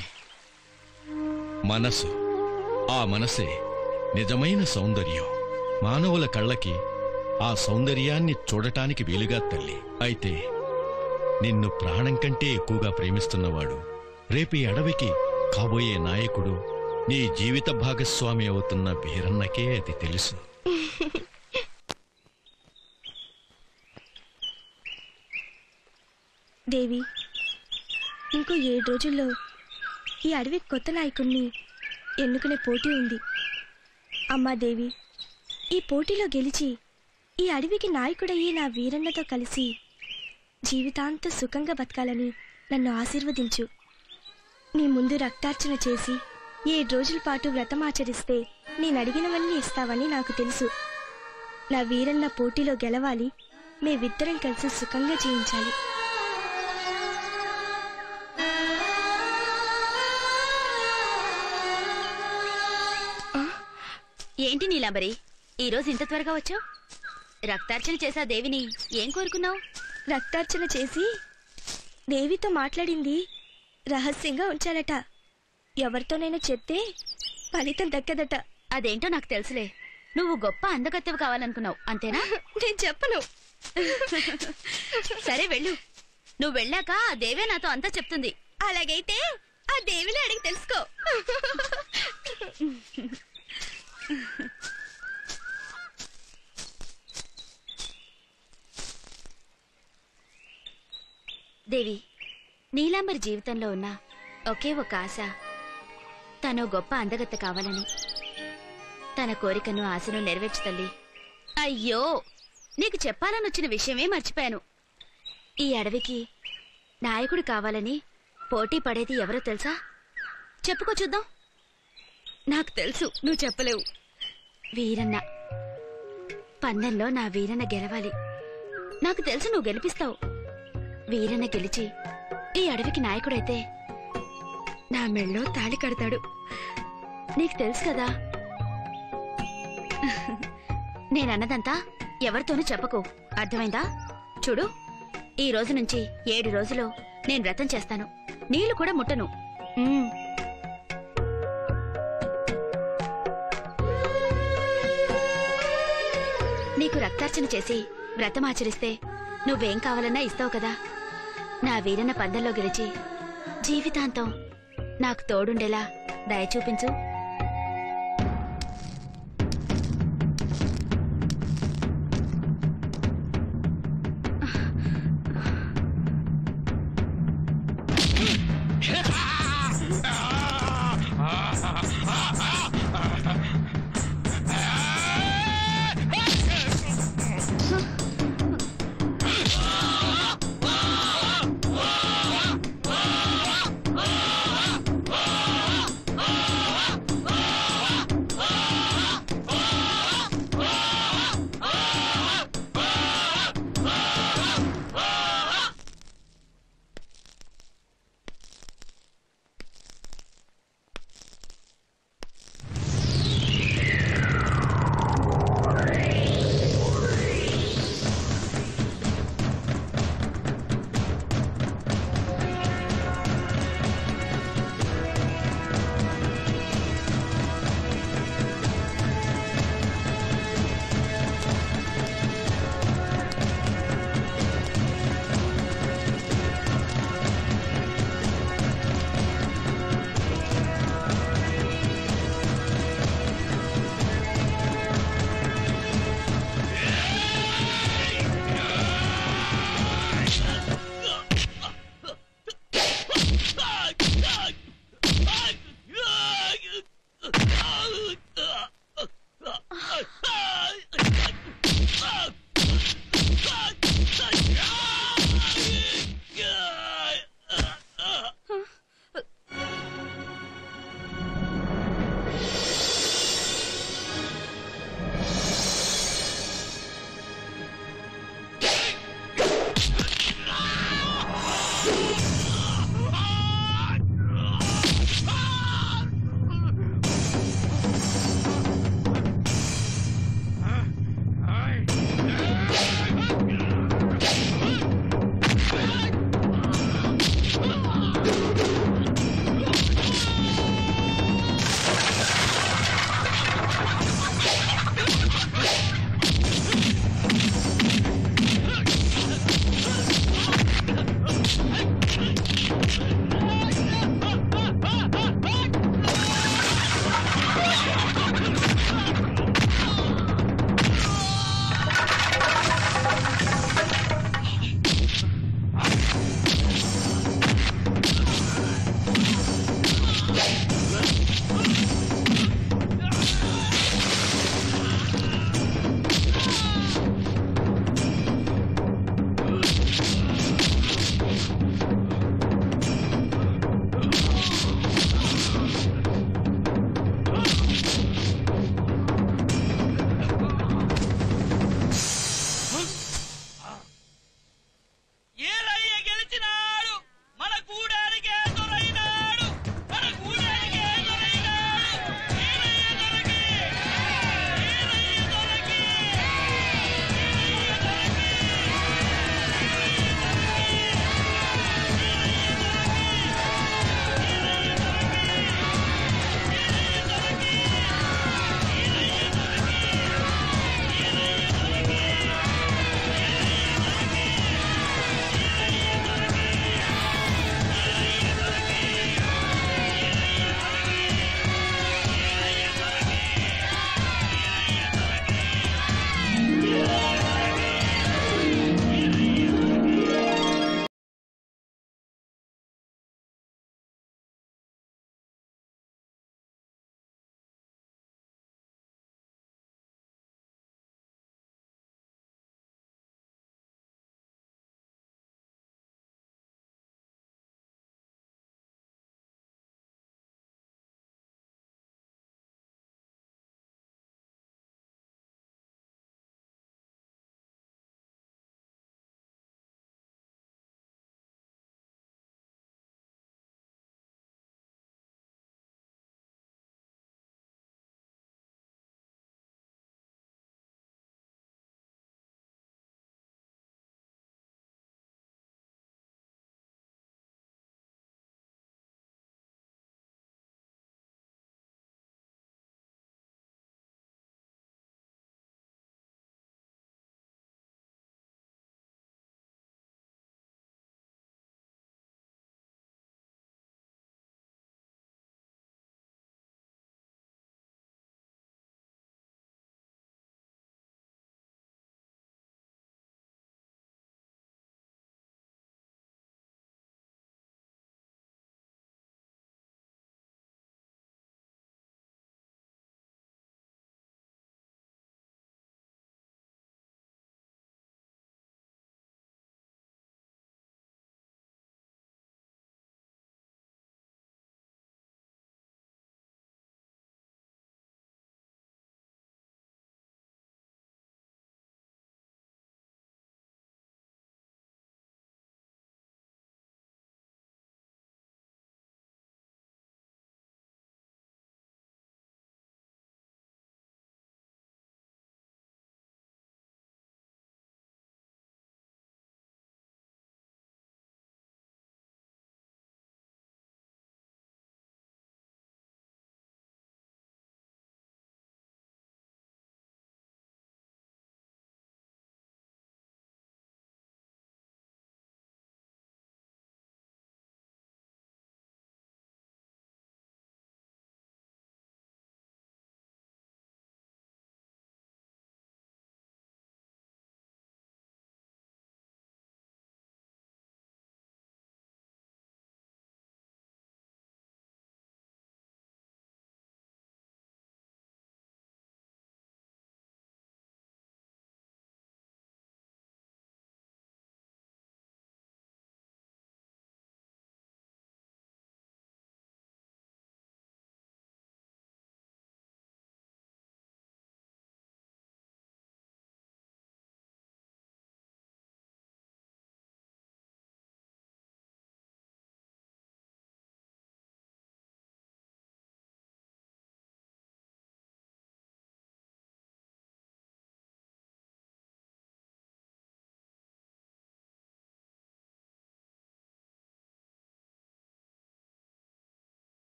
మనసు ఆ మనసే నిజమైన సౌందర్యం మానవుల కళ్ళకి ఆ సౌందర్యాన్ని చూడటానికి వీలుగా తల్లి అయితే నిన్ను ప్రాణం కంటే ఎక్కువగా ప్రేమిస్తున్నవాడు రేపు ఈ అడవికి కాబోయే నాయకుడు నీ జీవిత భాగస్వామి అవుతున్న బీరన్నకే అది తెలుసు దేవి ఇంకో ఏడు రోజుల్లో ఈ అడవి కొత్త నాయకుణ్ణి ఎన్నుకునే పోటీ ఉంది అమ్మా దేవి ఈ పోటీలో గెలిచి ఈ అడవికి నాయకుడయ్యే నా వీరన్నతో కలిసి జీవితాంత సుఖంగా బతకాలని నన్ను ఆశీర్వదించు నీ ముందు రక్తార్చన చేసి ఏడు రోజుల పాటు వ్రతం ఆచరిస్తే నేను అడిగినవన్నీ ఇస్తావని నాకు తెలుసు నా వీరన్న పోటీలో గెలవాలి మేమిద్దరం కలిసి సుఖంగా జీవించాలి ఏంటి నీలాంబరి ఈ రోజు ఇంత త్వరగా వచ్చావు రక్తార్చన చేసా దేవిని ఏం కోరుకున్నావు రక్తార్చన చేసి దేవితో మాట్లాడింది రహస్యంగా ఉంచాలట ఎవరితోనైనా చెప్తే ఫలితం దక్కదట అదేంటో నాకు తెలుసులే నువ్వు గొప్ప అందగత్తెవు కావాలనుకున్నావు అంతేనా నేను చెప్పను సరే వెళ్ళు నువ్వు వెళ్ళాక ఆ దేవే నాతో అంతా చెప్తుంది అలాగైతే ఆ దేవిని అడిగి తెలుసుకో దేవి నీలాంబరి జీవితంలో ఉన్న ఒకే ఒక ఆశ తను గొప్ప అందగత్తె కావాలని తన కోరికను ఆశను నెరవేర్చు తల్లి అయ్యో నీకు చెప్పాలని వచ్చిన విషయమే మర్చిపోయాను ఈ అడవికి నాయకుడు కావాలని పోటీ పడేది ఎవరో తెలుసా చెప్పుకో చూద్దాం నాకు తెలుసు నువ్వు చెప్పలేవు వీరన్న పందెంలో నా వీరన్న గెలవాలి నాకు తెలుసు నువ్వు గెలిపిస్తావు వీరన్న గెలిచి ఈ అడవికి నాయకుడైతే నా మెళ్ళో తాళి కడతాడు నీకు తెలుసు కదా నేనన్నదంతా ఎవరితోనూ చెప్పకు అర్థమైందా చూడు ఈ రోజు నుంచి ఏడు రోజులు నేను వ్రతం చేస్తాను నీళ్లు కూడా ముట్టను ఉమ్. నీకు రక్తార్చన చేసి వ్రతం ఆచరిస్తే నువ్వేం కావాలన్నా ఇస్తావు కదా నా వీరన్న పందెంలో గెలిచి జీవితాంతం నాకు తోడుండేలా దయ చూపించు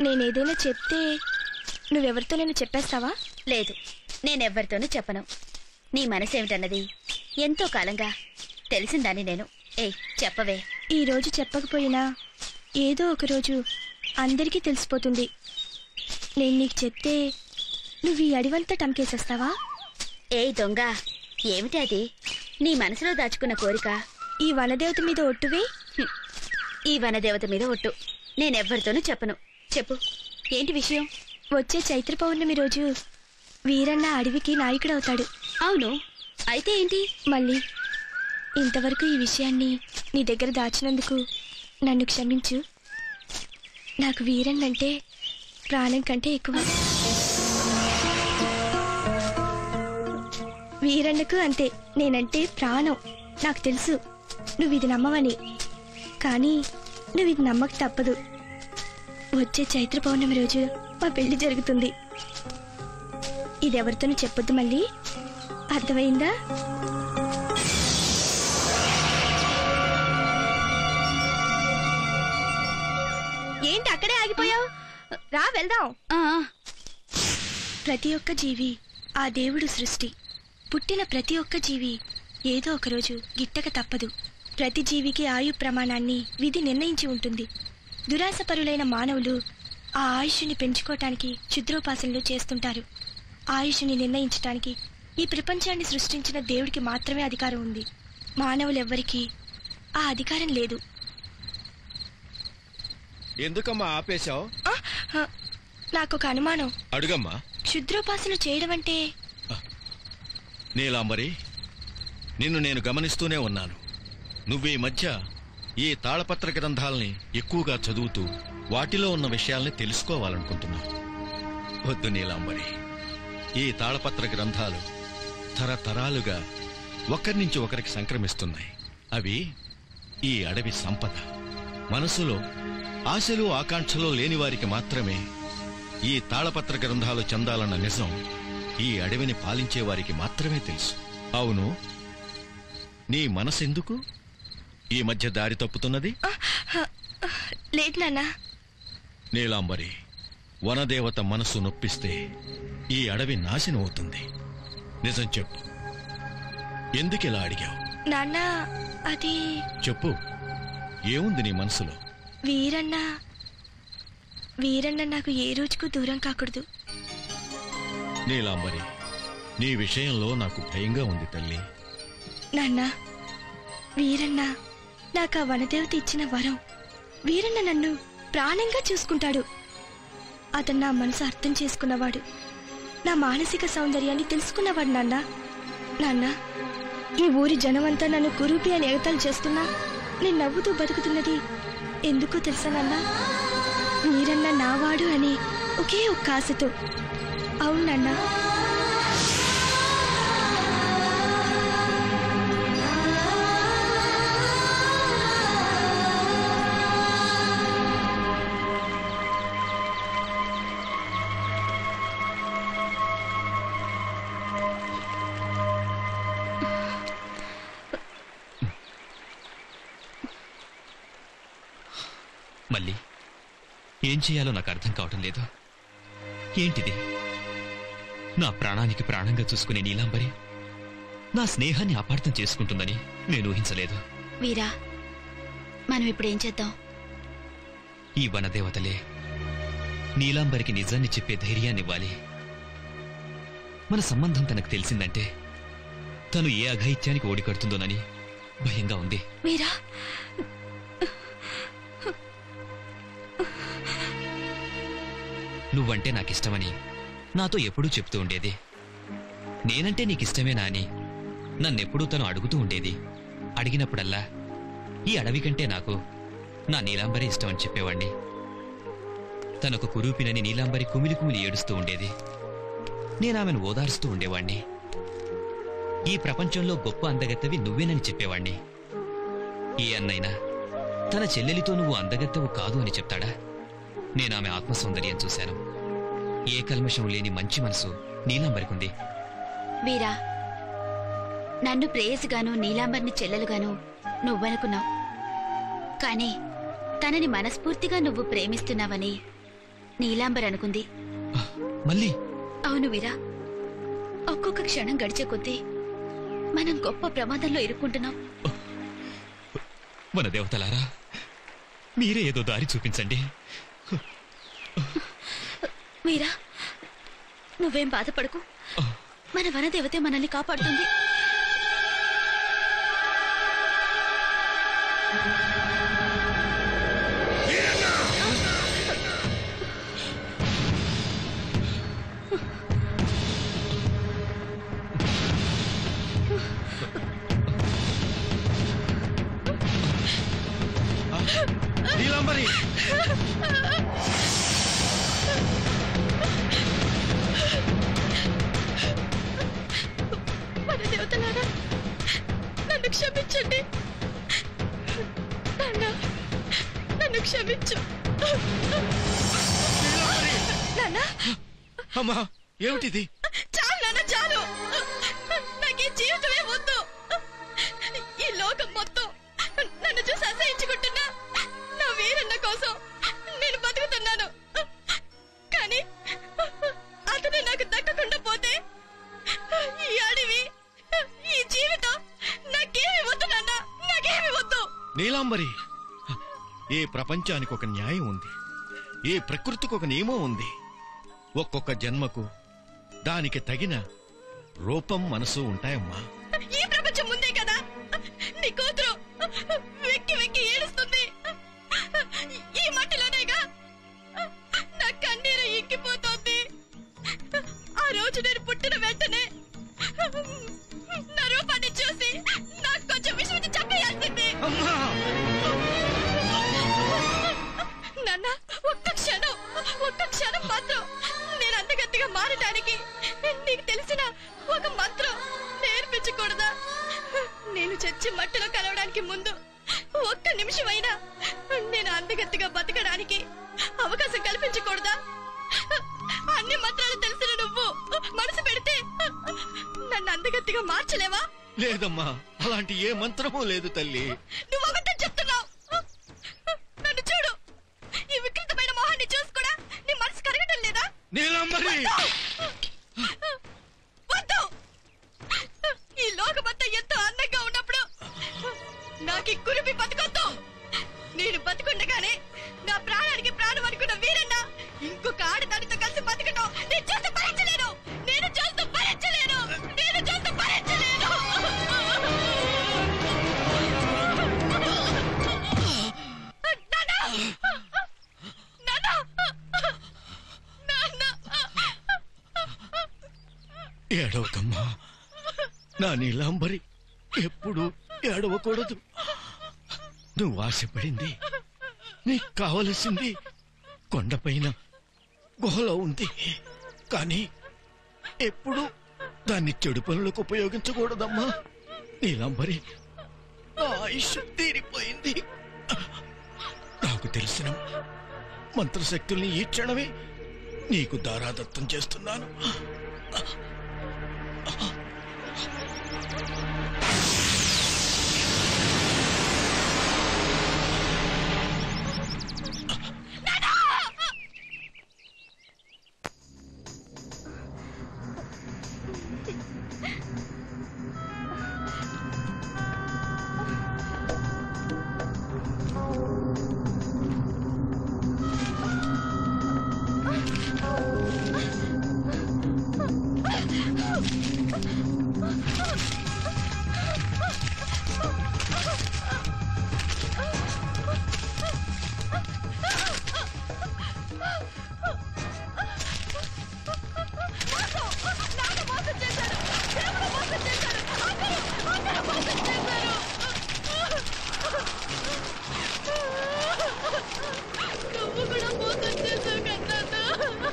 నేనేదైనా చెప్తే నువ్వెవరితో నేను చెప్పేస్తావా లేదు నేనెవ్వరితోనూ చెప్పను నీ మనసేమిటన్నది ఎంతో కాలంగా తెలిసిందాన్ని నేను ఏయ్ చెప్పవే ఈ రోజు చెప్పకపోయినా ఏదో ఒక రోజు అందరికీ తెలిసిపోతుంది నేను నీకు చెప్తే నువ్వు ఈ అడివంతా టంకేసేస్తావా ఏ దొంగ ఏమిటి అది నీ మనసులో దాచుకున్న కోరిక ఈ వనదేవత మీద ఒట్టువే హ్మ్. ఈ వనదేవత మీద ఒట్టు నేనెవ్వరితోనూ చెప్పను చెప్పు ఏంటి విషయం వచ్చే చైత్ర పౌర్ణమి రోజు వీరన్న అడవికి నాయకుడవుతాడు అవును అయితే ఏంటి మళ్ళీ ఇంతవరకు ఈ విషయాన్ని నీ దగ్గర దాచినందుకు నన్ను క్షమించు నాకు వీరన్నంటే ప్రాణం కంటే ఎక్కువ వీరన్నకు అంతే నేనంటే ప్రాణం నాకు తెలుసు నువ్వు ఇది నమ్మవని కానీ నువ్వు ఇది నమ్మక తప్పదు వచ్చే చైత్ర పౌర్ణమి రోజు మా పెళ్లి జరుగుతుంది ఇది ఎవరితోనూ చెప్పొద్దు మళ్ళీ అర్థమైందా ఏంటి అక్కడే ఆగిపోయావు రా వెళ్దాం ప్రతి ఒక్క జీవి ఆ దేవుడు సృష్టి పుట్టిన ప్రతి ఒక్క జీవి ఏదో ఒక రోజు గిట్టక తప్పదు ప్రతి జీవికి ఆయు ప్రమాణాన్ని విధి నిర్ణయించి ఉంటుంది దురాశపరులైన మానవులు ఆ ఆయుష్ని పెంచుకోవటానికి క్షుద్రోపాసనలు చేస్తుంటారు ఆయుష్ని నిర్ణయించటానికి ఈ ప్రపంచాన్ని సృష్టించిన దేవుడికి మాత్రమే అధికారం ఉంది మానవులెవ్వరికీ ఆ అధికారం లేదు ఎందుకమ్మా ఆపేశావు నాకొక అనుమానం అడుగమ్మా క్షుద్రోపాసన చేయడం అంటే నీలాంబరి నిన్ను నేను గమనిస్తూనే ఉన్నాను నువ్వు ఈ మధ్య ఈ తాళపత్ర గ్రంథాలని ఎక్కువగా చదువుతూ వాటిలో ఉన్న విషయాల్ని తెలుసుకోవాలనుకుంటున్నావు వద్దు నీలాంబరి ఈ తాళపత్ర గ్రంథాలు తరతరాలుగా ఒకరి నుంచి ఒకరికి సంక్రమిస్తున్నాయి అవి ఈ అడవి సంపద మనసులో ఆశలు ఆకాంక్షలు లేని వారికి మాత్రమే ఈ తాళపత్ర గ్రంథాలు చెందాలన్న నిజం ఈ అడవిని పాలించే వారికి మాత్రమే తెలుసు అవును నీ మనసెందుకు ఈ మధ్య దారి తప్పుతున్నది లేదు నాన్న నీలాంబరి వనదేవత మనసు నొప్పిస్తే ఈ అడవి నాశనం అవుతుంది నిజం చెప్పు ఎందుకిలా అడిగావు నాన్న అది చెప్పు ఏముంది నీ మనసులో వీరన్న వీరన్న నాకు ఏ రోజుకు దూరం కాకూడదు నీలాంబరి నీ విషయంలో నాకు భయంగా ఉంది తల్లి నాన్న వీరన్న నాకు ఆ వనదేవత ఇచ్చిన వరం వీరన్న నన్ను ప్రాణంగా చూసుకుంటాడు అతను నా మనసు అర్థం చేసుకున్నవాడు నా మానసిక సౌందర్యాన్ని తెలుసుకున్నవాడు నాన్న నాన్న ఈ ఊరి జనమంతా నన్ను కురూపి అని ఎగతాలు చేస్తున్నా నేను నవ్వుతూ బతుకుతున్నది ఎందుకో తెలుసా నాన్న వీరన్న నావాడు అని ఒకే ఒక్క ఆశతో అవును నాన్న మళ్ళీ ఏం చేయాలో నాకు అర్థం కావటం లేదు ఏంటిది నా ప్రాణానికి ప్రాణంగా చూసుకునే నీలాంబరి నా స్నేహాన్ని అపార్థం చేసుకుంటుందని నేను ఊహించలేదు వీరా మనం ఇప్పుడు ఏం చేద్దాం ఈ వనదేవతలే నీలాంబరికి నిజాన్ని చెప్పే ధైర్యాన్ని ఇవ్వాలి మన సంబంధం తనకు తెలిసిందంటే తను ఏ అఘాయిత్యానికి ఓడికడుతుందోనని భయంగా ఉంది వీరా నువ్వంటే నాకిష్టమని నాతో ఎప్పుడూ చెప్తూ ఉండేది నేనంటే నీకిష్టమేనా అని నన్నెప్పుడూ తను అడుగుతూ ఉండేది అడిగినప్పుడల్లా ఈ అడవి కంటే నాకు నా నీలాంబరి ఇష్టమని చెప్పేవాణ్ణి తనొక కురూపినని నీలాంబరి కుమిలి కుమిలి ఏడుస్తూ ఉండేది నేనామెను ఓదారుస్తూ ఉండేవాణ్ణి ఈ ప్రపంచంలో గొప్ప అందగత్తవి నువ్వేనని చెప్పేవాణ్ణి ఏ అన్నైనా తన చెల్లెలితో నువ్వు అందగత్తవు కాదు అని చెప్తాడా నేనామె ఆత్మ సౌందర్యం చూశాను ఏ కల్మషం లేని మంచి మనసు నీలాంబరికుంది వీరా నన్ను ప్రేయసిగాను నీలాంబర్ని చెల్లెలుగాను నువ్వనుకున్నావు కానీ తనని మనస్ఫూర్తిగా నువ్వు ప్రేమిస్తున్నావని నీలాంబర్ అనుకుంది మళ్ళీ అవును వీరా ఒక్కొక్క క్షణం గడిచే కొద్దీ మనం గొప్ప ప్రమాదంలో ఇరుక్కుంటున్నాం మన దేవతలారా మీరే ఏదో దారి చూపించండి వీరా నువ్వేం బాధపడకు మన వనదేవతే మనల్ని కాపాడుతుంది నీలాంబరి వనదేవతలారా నన్ను క్షమించండి నాన్న నన్ను క్షమించు నాన్న అమ్మా ఏమిటిది చాలు నాన్న చాలు నాకు ఈ జీవితమే వద్దు ఈ లోకం మొత్తం నన్ను చూసి అసహించుకుంటున్నా నా వీరన్న కోసం నేను బతుకుతున్నాను కానీ అతను నాకు దక్కకుండా పోతే ఈ అడవి ఈ జీవితం నాకేమి వద్దు నాన్న నాకేమి వద్దు నీలాంబరి ఏ ప్రపంచానికి ఒక న్యాయం ఉంది ఏ ప్రకృతికి ఒక నియమం ఉంది ఒక్కొక్క జన్మకు దానికి తగిన రూపం మనసు ఉంటాయమ్మా ఈ ప్రపంచం ముందే కదా నీ కూతురు వెక్కి వెక్కి ఏడుస్తుంది ఈ మట్టిలోనేగా నా కన్నీరు ఇంకిపోతోంది ఆ రోజు నేను పుట్టిన వెంటనే నా రూపాన్ని చూసి నాకు కొంచెం విషమించి చంపేయాల్సింది నాన్న ఒక్క క్షణం ఒక్క క్షణం మాత్రం నేను అంతగత్తిగా మారడానికి నీకు తెలిసిన ఒక మంత్రం నేర్పించకూడదా నేను చచ్చి మట్టిలో కలవడానికి ముందు ఒక్క నిమిషమైనా నేను అందగత్తిగా బతకడానికి అవకాశం కల్పించకూడదా అన్ని మంత్రాలు తెలిసిన నువ్వు మనసు పెడితే నన్ను అందగత్తిగా మార్చలేవా లేదమ్మా అలాంటి ఏ మంత్రమూ లేదు తల్లి నువ్వు ఒకటే చెప్తున్నావు నన్ను చూడు ఈ వికృతమైన మొహాన్ని చూసి కూడా నీ మనసు కరగటం లేదా నీలాంబరి వద్దు ఈ లోకమంతా ఎంతో అందంగా ఉన్నప్పుడు నాకు ఈ కురిపి బతకొద్దు నేను బతుకుండగానే నా ప్రాణానికి ప్రాణం అనుకున్న వీరన్న ఇంకొక ఆడదానితో కలిసి బతకటం నేను చూస్తూ భరించలేను నేను చూస్తూ భరించలేను నేను చూస్తూ భరించలేను నాన్న! నాన్న! నాన్న! ఏడవకమ్మా నా నీలాంబరి ఎప్పుడు ఏడవకూడదు నువ్వు ఆశపడింది నీకు కావలసింది కొండపైన గుహలో ఉంది కానీ ఎప్పుడు దాన్ని చెడు పనులకు ఉపయోగించకూడదమ్మా నీలాంబరి నా ఆయుష్ తీరిపోయింది నాకు తెలిసిన మంత్రశక్తుల్ని ఈ క్షణమే నీకు దారాదత్తం చేస్తున్నాను నువ్వు కూడా మోసం చేశావు కన్నా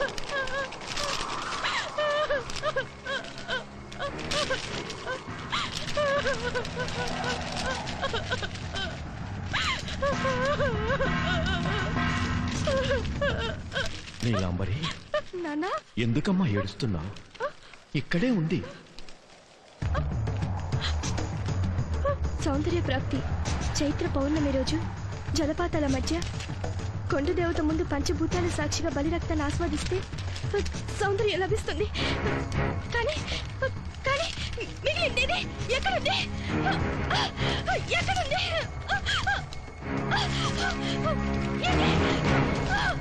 నీలాంబరి నానా ఎందుకమ్మా ఏడుస్తున్నావు ఇక్కడే ఉంది సౌందర్య ప్రాప్తి చైత్ర పౌర్ణమి రోజు జలపాతాల మధ్య కొండ దేవత ముందు పంచభూతాల సాక్షిగా బలి రక్తాన్ని ఆస్వాదిస్తే సౌందర్యం లభిస్తుంది కానీ కానీ మిగిలిందేది ఎక్కడుంది ఎక్కడుంది ఏంటి?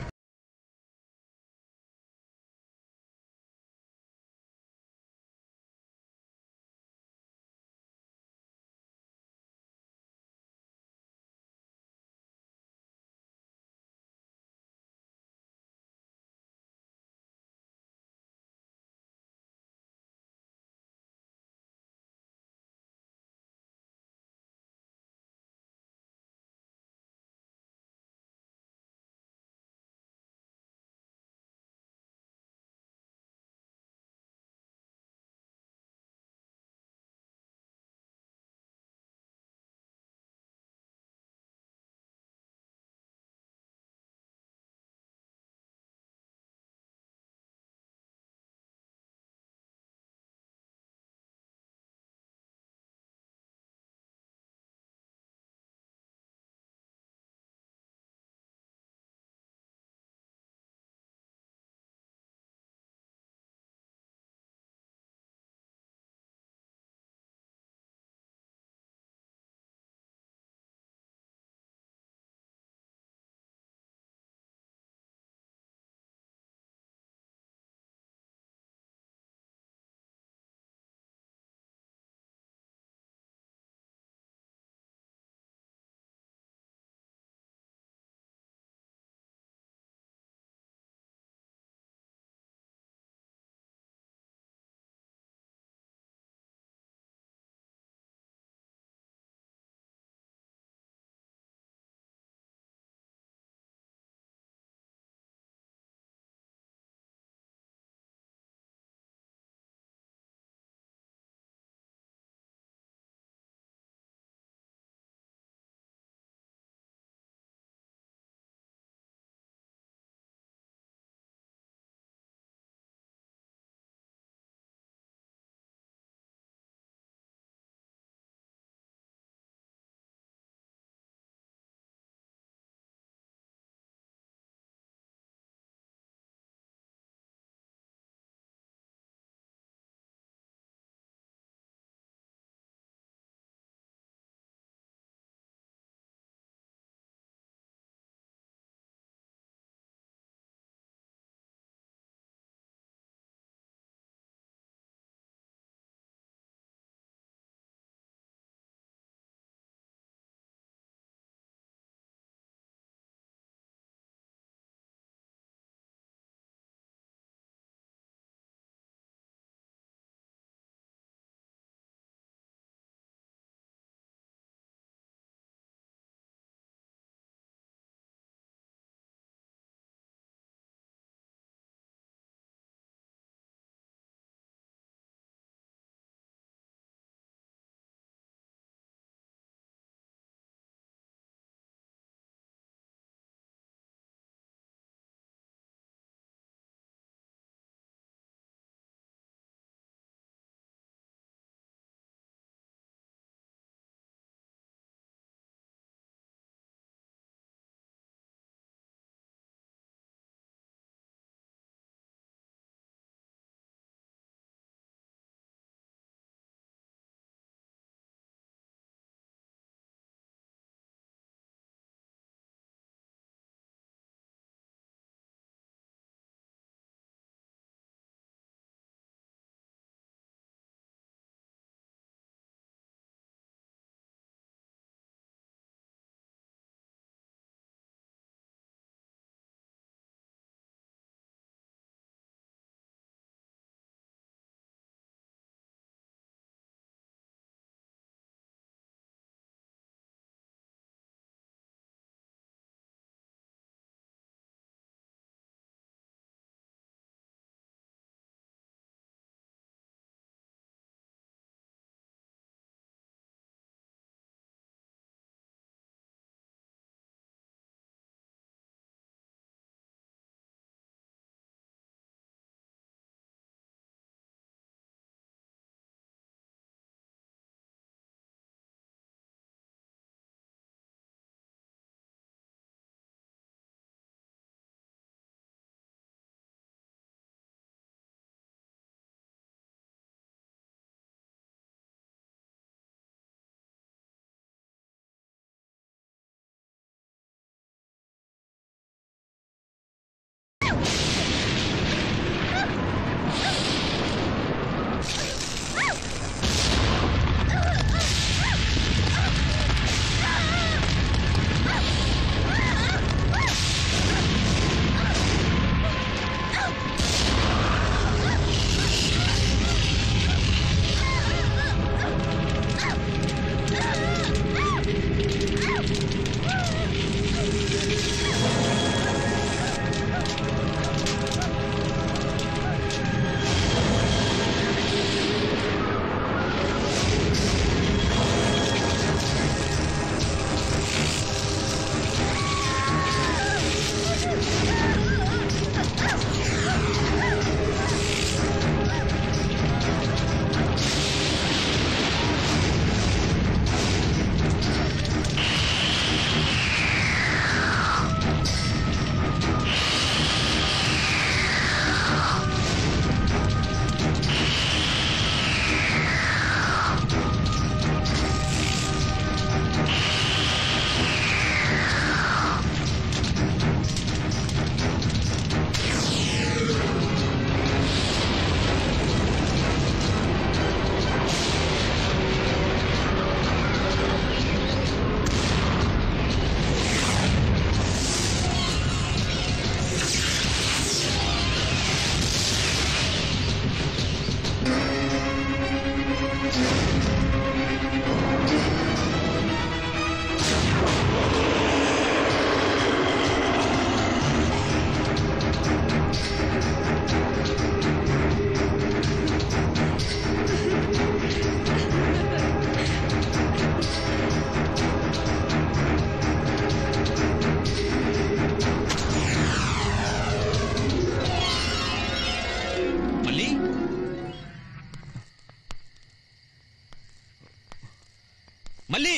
మళ్ళీ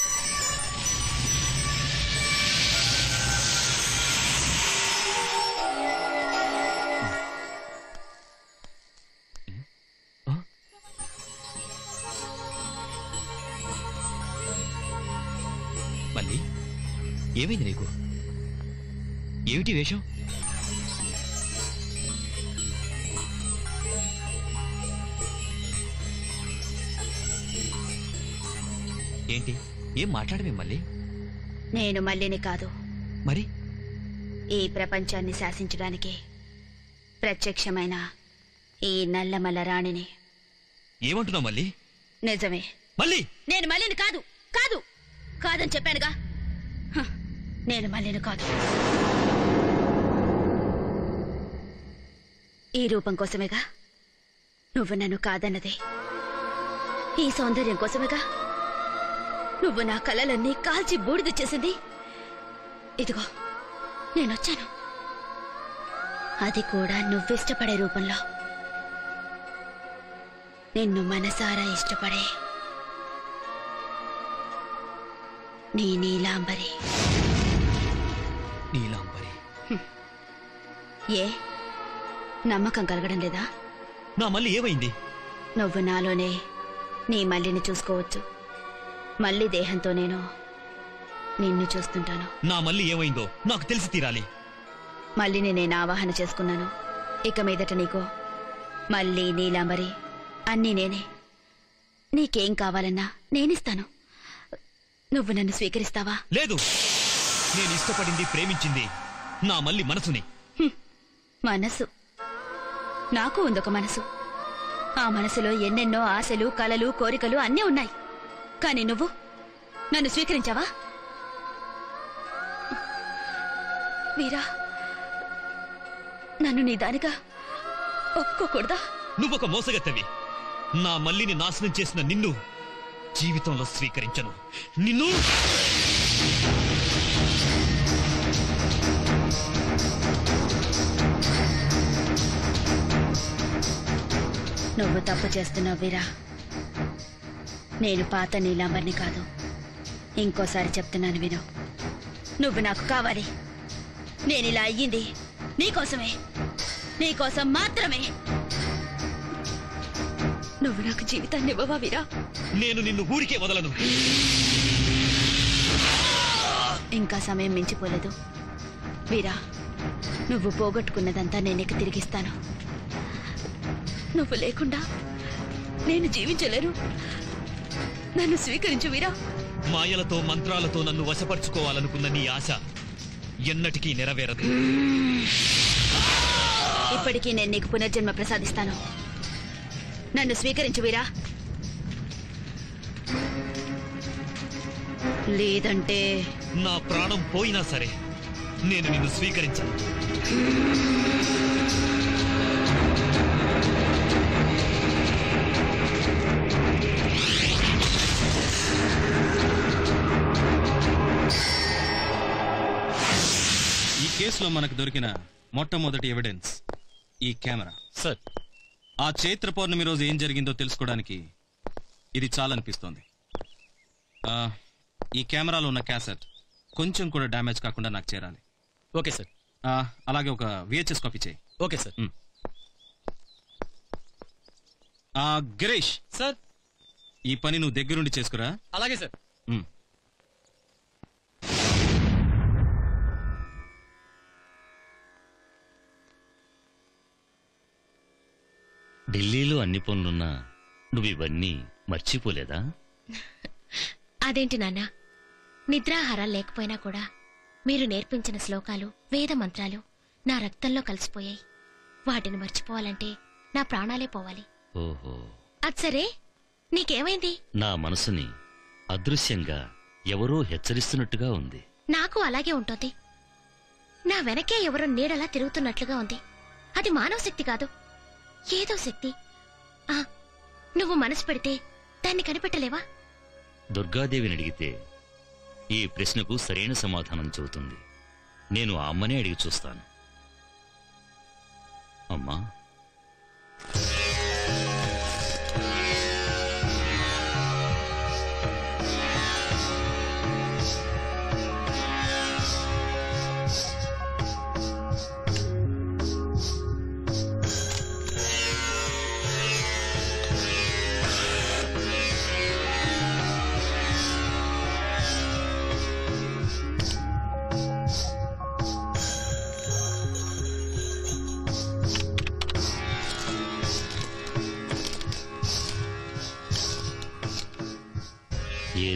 మళ్ళీ ఏమైంది నీకు ఏమిటి వేషం ఏంటి ఏం మాట్లాడమే మళ్ళీ నేను మళ్ళీని కాదు మరి ఈ ప్రపంచాన్ని శాసించడానికి ప్రత్యక్షమైన ఈ నల్లమల్ల రాణిని ఏమంటున్నావు మళ్ళీ నిజమే మళ్ళీ నేను మళ్ళీని కాదు కాదు కాదని చెప్పానుగా హ, నేను మళ్ళీని కాదు ఈ రూపం కోసమేగా నువ్వు నన్ను కాదన్నది ఈ సౌందర్యం కోసమేగా నువ్వు నా కలలన్నీ కాల్చి బూడిద చేసింది ఇదిగో నేనొచ్చాను అది కూడా నువ్విష్టపడే రూపంలో నిన్ను మనసారా ఇష్టపడే నీ నీలాంబరి నీలాంబరి ఏ నమ్మకం కలగడం లేదా నా మళ్ళీ ఏమైంది నువ్వు నాలోనే నీ మల్లిని చూసుకోవచ్చు మళ్ళీ దేహంతో నేను నిన్ను చూస్తుంటాను నా మళ్ళీ ఏమైందో నాకు తెలిసి తీరాలి మళ్ళీని నేను ఆవాహన చేసుకున్నాను ఇక మీదట నీకు మళ్ళీ నీలాంబరి అన్నీ నేనే నీకేం కావాలన్నా నేనిస్తాను నువ్వు నన్ను స్వీకరిస్తావా లేదు నేను ఇష్టపడింది ప్రేమించింది నా మళ్ళీ మనసుని మనసు నాకు ఉందొక మనసు ఆ మనసులో ఎన్నెన్నో ఆశలు కలలు కోరికలు అన్నీ ఉన్నాయి కానీ నువ్వు నన్ను స్వీకరించావా వీరా నన్ను నీ దానిగా ఒప్పుకోకూడదా నువ్వొక మోసగత్తవి నా మల్లిని నాశనం చేసిన నిన్ను జీవితంలో స్వీకరించను నిన్ను నువ్వు తప్పు చేస్తున్నావు వీరా నేను పాత నీలాంబర్ని కాదు ఇంకోసారి చెప్తున్నాను విను నువ్వు నాకు కావాలి నేను ఇలా అయ్యింది నీకోసమే నీకోసం మాత్రమే నువ్వు నాకు జీవితాన్ని ఇవ్వవా వీరా నేను నిన్ను ఊరికే వదలను ఇంకా సమయం మించిపోలేదు వీరా నువ్వు పోగొట్టుకున్నదంతా నేను నీకు తిరిగిస్తాను నువ్వు లేకుండా నేను జీవించలేను నన్ను స్వీకరించు వీరా మాయలతో మంత్రాలతో నన్ను వశపరుచుకోవాలనుకున్న నీ ఆశ ఎన్నటికీ నెరవేరదు ఇప్పటికీ నేను నీకు పునర్జన్మ ప్రసాదిస్తాను నన్ను స్వీకరించు వీరా లేదంటే నా ప్రాణం పోయినా సరే నేను నిన్ను స్వీకరించను ఈ కేసులో మనకు దొరికిన మొట్టమొదటి ఎవిడెన్స్ ఈ కెమెరా సార్ ఆ చైత్ర పౌర్ణమి రోజు ఏం జరిగిందో తెలుసుకోవడానికి ఇది చాలనిపిస్తోంది ఆ, ఈ కెమెరాలో ఉన్న క్యాసెట్ కొంచెం కూడా డ్యామేజ్ కాకుండా నాకు చేరాలి ఓకే సార్ ఆ, అలాగే ఒక విహెచ్ఎస్ కాపీ చేయి ఓకే సార్ ఆ, గిరీష్ సార్ ఈ పని నువ్వు దగ్గరుండి చేసుకురా అలాగే సార్ ఉమ్. ఢిల్లీలో అన్ని పనులున్నా నువ్వు ఇవన్నీ మర్చిపోలేదా అదేంటి నాన్న నిద్రాహారాలు లేకపోయినా కూడా మీరు నేర్పించిన శ్లోకాలు వేద మంత్రాలు నా రక్తంలో కలిసిపోయాయి వాటిని మర్చిపోవాలంటే నా ప్రాణాలే పోవాలి ఓహో అది సరే నీకేమైంది నా మనసుని అదృశ్యంగా ఎవరో హెచ్చరిస్తున్నట్టుగా ఉంది నాకు అలాగే ఉంటుంది నా వెనకే ఎవరో నీడలా తిరుగుతున్నట్లుగా ఉంది అది మానవ శక్తి కాదు ఏదో శక్తి ఆ నువ్వు మనసు పెడితే దాన్ని కనిపెట్టలేవా దుర్గాదేవిని అడిగితే ఈ ప్రశ్నకు సరైన సమాధానం చెబుతుంది నేను ఆ అమ్మనే అడిగి చూస్తాను అమ్మా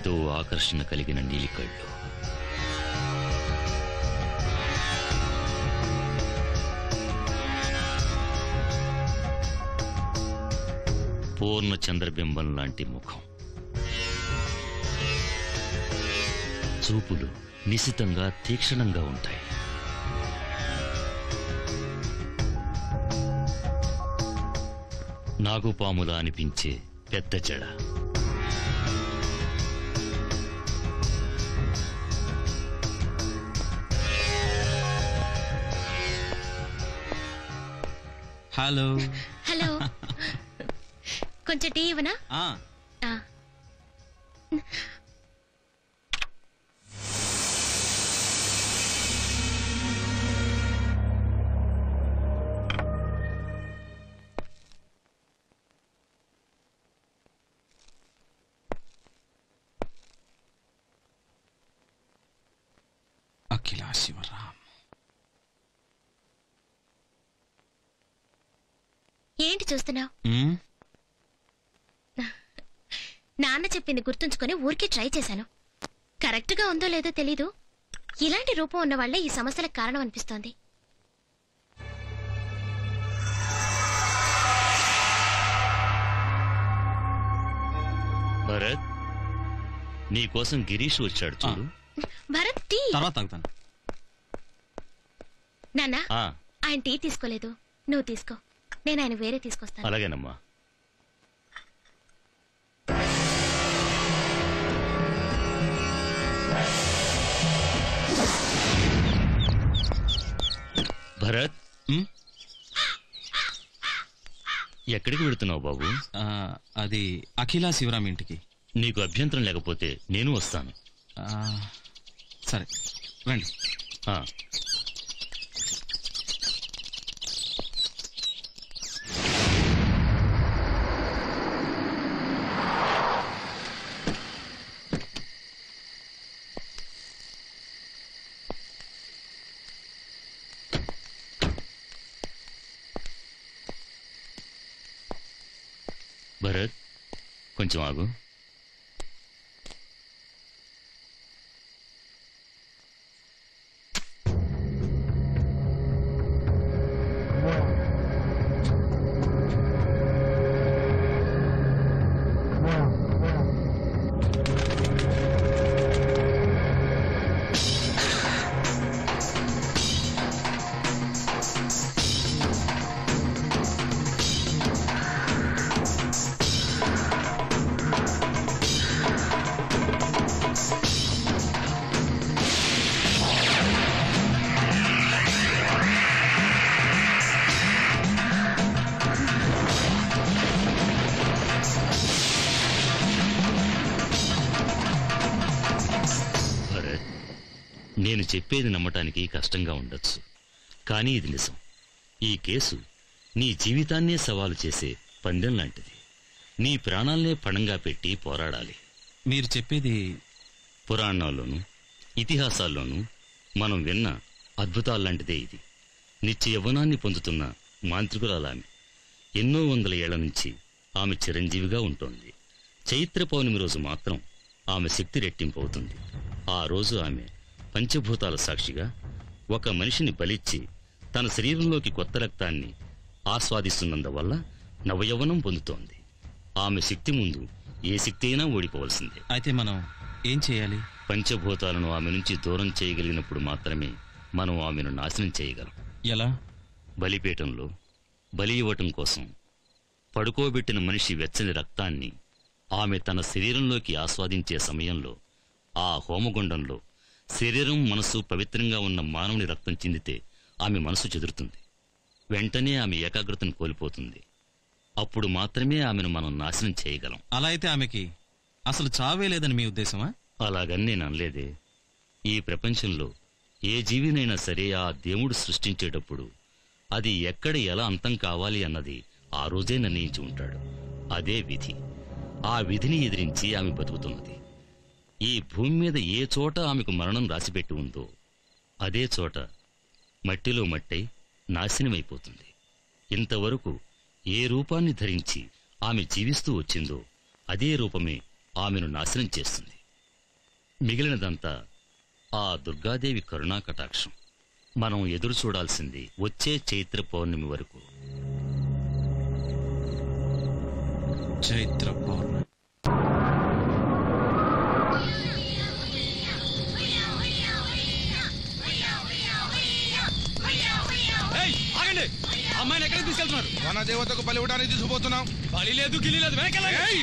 ఏదో ఆకర్షణ కలిగిన నీలికళ్ళు పూర్ణ చంద్రబింబం లాంటి ముఖం చూపులు నిశితంగా తీక్షణంగా ఉంటాయి నాగుపాములా అనిపించే పెద్ద జడ హలో హలో కొంచెం టీ ఇవ్వనా ఆ, ఆ. అఖిల శివరాం ఏంటి చూస్తున్నావు మ్మ్? నాన్న చెప్పింది గుర్తుంచుకొని ఊరికే ట్రై చేశాను కరెక్ట్ గా ఉందో లేదో తెలీదు ఇలాంటి రూపం ఉన్న వాళ్ళే ఈ సమస్యలకు కారణం అనిపిస్తోంది భరత్ నీకోసం గిరీష్ వచ్చాడు చూడు భరత్ టీ తర్వాత తాగుతాను నాన్న ఆ, ఆయన టీ తీసుకోలేదు నువ్వు తీసుకో నేను ఆయన వేరే తీసుకొస్తాను అలాగేనమ్మా భరత్ ఎక్కడికి వెళుతున్నావు బాబు ఆ, అది అఖిల శివరాం ఇంటికి నీకు అభ్యంతరం లేకపోతే నేను వస్తాను ఆ, సరే రండి ఆ, భరత్ కొంచెం ఆగు భరత్ నేను చెప్పేది నమ్మటానికి కష్టంగా ఉండొచ్చు కానీ ఇది నిజం ఈ కేసు నీ జీవితాన్నే సవాలు చేసే పందెం లాంటిది నీ ప్రాణాలనే పణంగా పెట్టి పోరాడాలి మీరు చెప్పేది పురాణాల్లోనూ ఇతిహాసాల్లోనూ మనం విన్న అద్భుతాల్లాంటిదే ఇది నిత్య యవ్వనాన్ని పొందుతున్న మాంత్రికురాలామె ఎన్నో వందల ఏళ్ల నుంచి ఆమె చిరంజీవిగా ఉంటోంది చైత్ర పౌర్ణమి రోజు మాత్రం ఆమె శక్తి రెట్టింపు అవుతుంది ఆ రోజు ఆమె పంచభూతాల సాక్షిగా ఒక మనిషిని బలిచ్చి తన శరీరంలోకి కొత్త రక్తాన్ని ఆస్వాదిస్తున్నందువల్ల నవయవనం పొందుతోంది ఆమె శక్తి ముందు ఏ శక్తి అయినా ఓడిపోవలసిందే అయితే మనం ఏం చేయాలి పంచభూతాలను ఆమె నుంచి దూరం చేయగలిగినప్పుడు మాత్రమే మనం ఆమెను నాశనం చేయగలం ఎలా బలిపీఠంలో బలి ఇవ్వటం కోసం పడుకోబెట్టిన మనిషి వెచ్చని రక్తాన్ని ఆమె తన శరీరంలోకి ఆస్వాదించే సమయంలో ఆ హోమగుండంలో శరీరం మనసు పవిత్రంగా ఉన్న మానవుని రక్తం చిందితే ఆమె మనసు చెదురుతుంది వెంటనే ఆమె ఏకాగ్రతను కోల్పోతుంది అప్పుడు మాత్రమే ఆమెను మనం నాశనం చేయగలం అలా అయితే ఆమెకి అసలు చావే లేదని మీ ఉద్దేశమా అలాగని నేను అనలేదే ఈ ప్రపంచంలో ఏ జీవినైనా సరే ఆ దేవుడు సృష్టించేటప్పుడు అది ఎక్కడ ఎలా అంతం కావాలి అన్నది ఆ రోజే నిర్ణయించి ఉంటాడు అదే విధి ఆ విధిని ఎదిరించి ఆమె బతుకుతున్నది ఈ భూమి మీద ఏ చోట ఆమెకు మరణం రాసిపెట్టి ఉందో అదే చోట మట్టిలో మట్టై నాశనమైపోతుంది ఇంతవరకు ఏ రూపాన్ని ధరించి ఆమె జీవిస్తూ వచ్చిందో అదే రూపమే ఆమెను నాశనం చేస్తుంది మిగిలినదంతా ఆ దుర్గాదేవి కరుణా కటాక్షం మనం ఎదురు చూడాల్సింది వచ్చే చైత్ర పౌర్ణమి వరకు చైత్ర పౌర్ణమి ఆగండి అమ్మాయిని ఎక్కడికి తీసుకెళ్తున్నారు మన దేవతకు బలి ఇవ్వడానికి తీసుకుపోతున్నాం బలి లేదు గిలి లేదు వెనకాల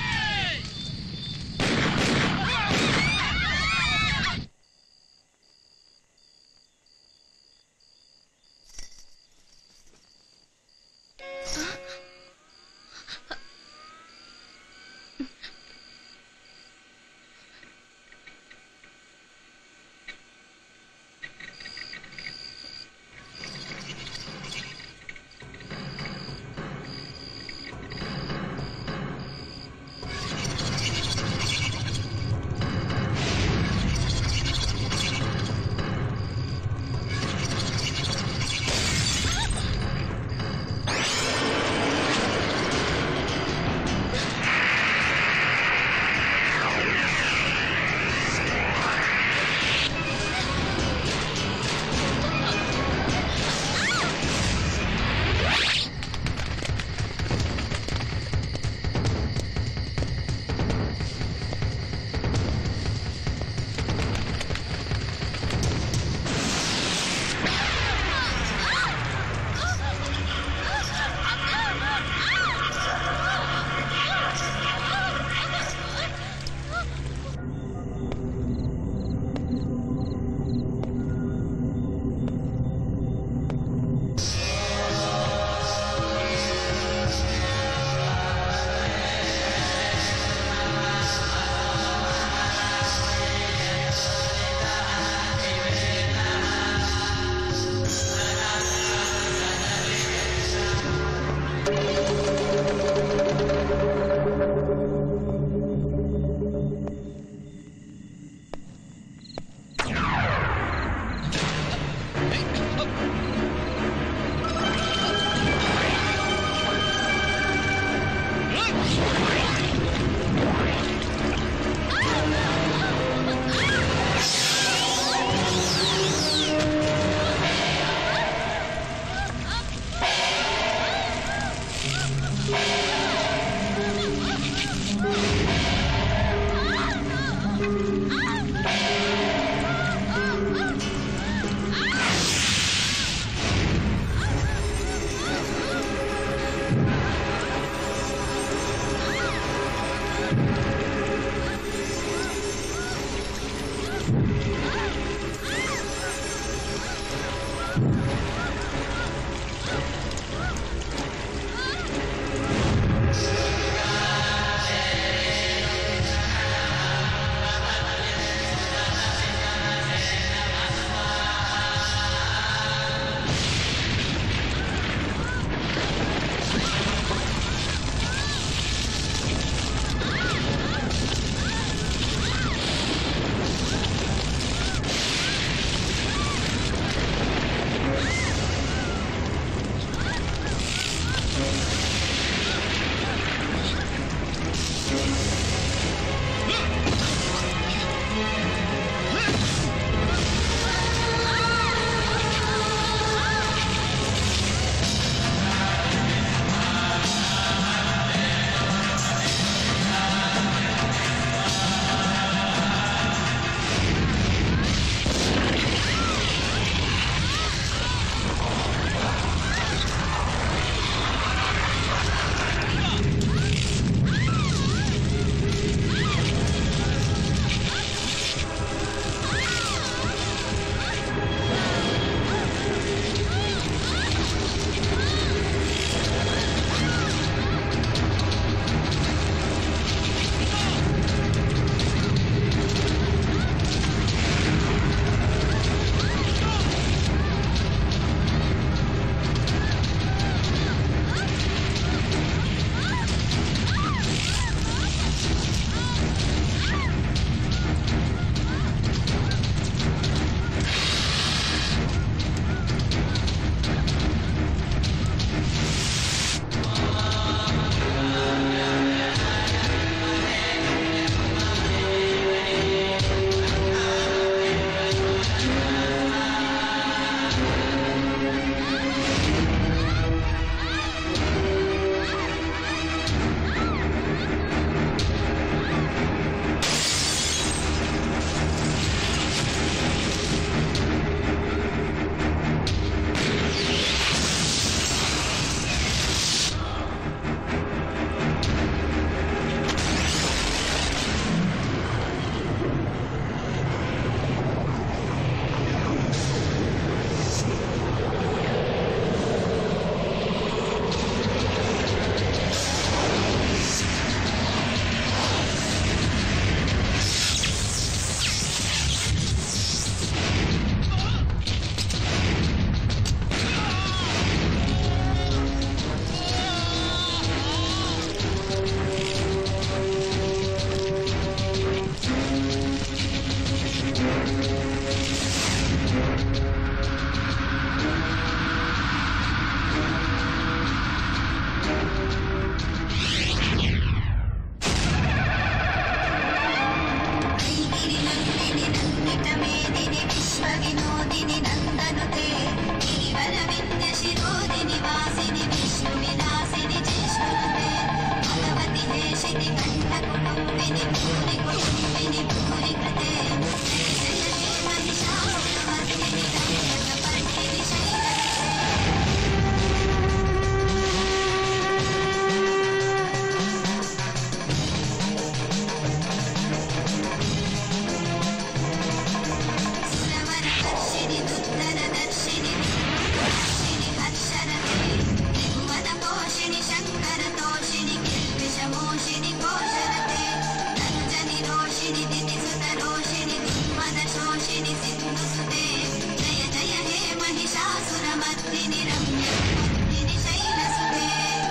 महिषासुरमर्दिनि रम्यकपर्दिनि शैलसुते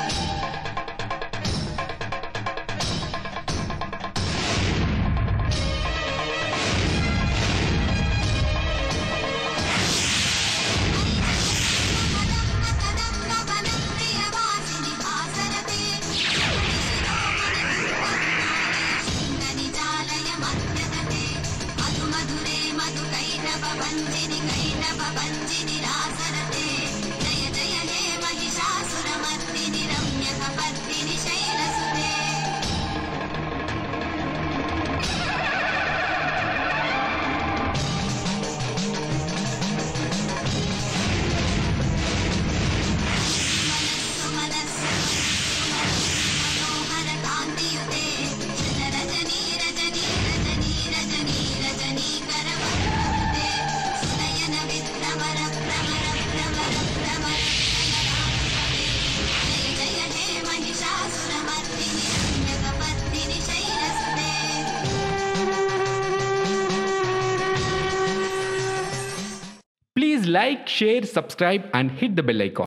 प्रियवासिनि भासरते शृङ्गनिजालय मध्यगते मधु मधुरे मधु कैटभ भञ्जिनि कैटभ भञ्जिनि रासरते जय जय हे महिषासुरमर्दिनि रम्यकपर्दिनि शैलसुते मनोहरकान्तियुते रजनी रजनी रजनी रजनी रजनी करवते सुनयन विभ्रमर भ्रमर भ्रमर भ्रमर जय जय हे Mahishasuramardini रम्यकपर्दिनि शैलसुते Please like, share, subscribe, and hit the bell icon.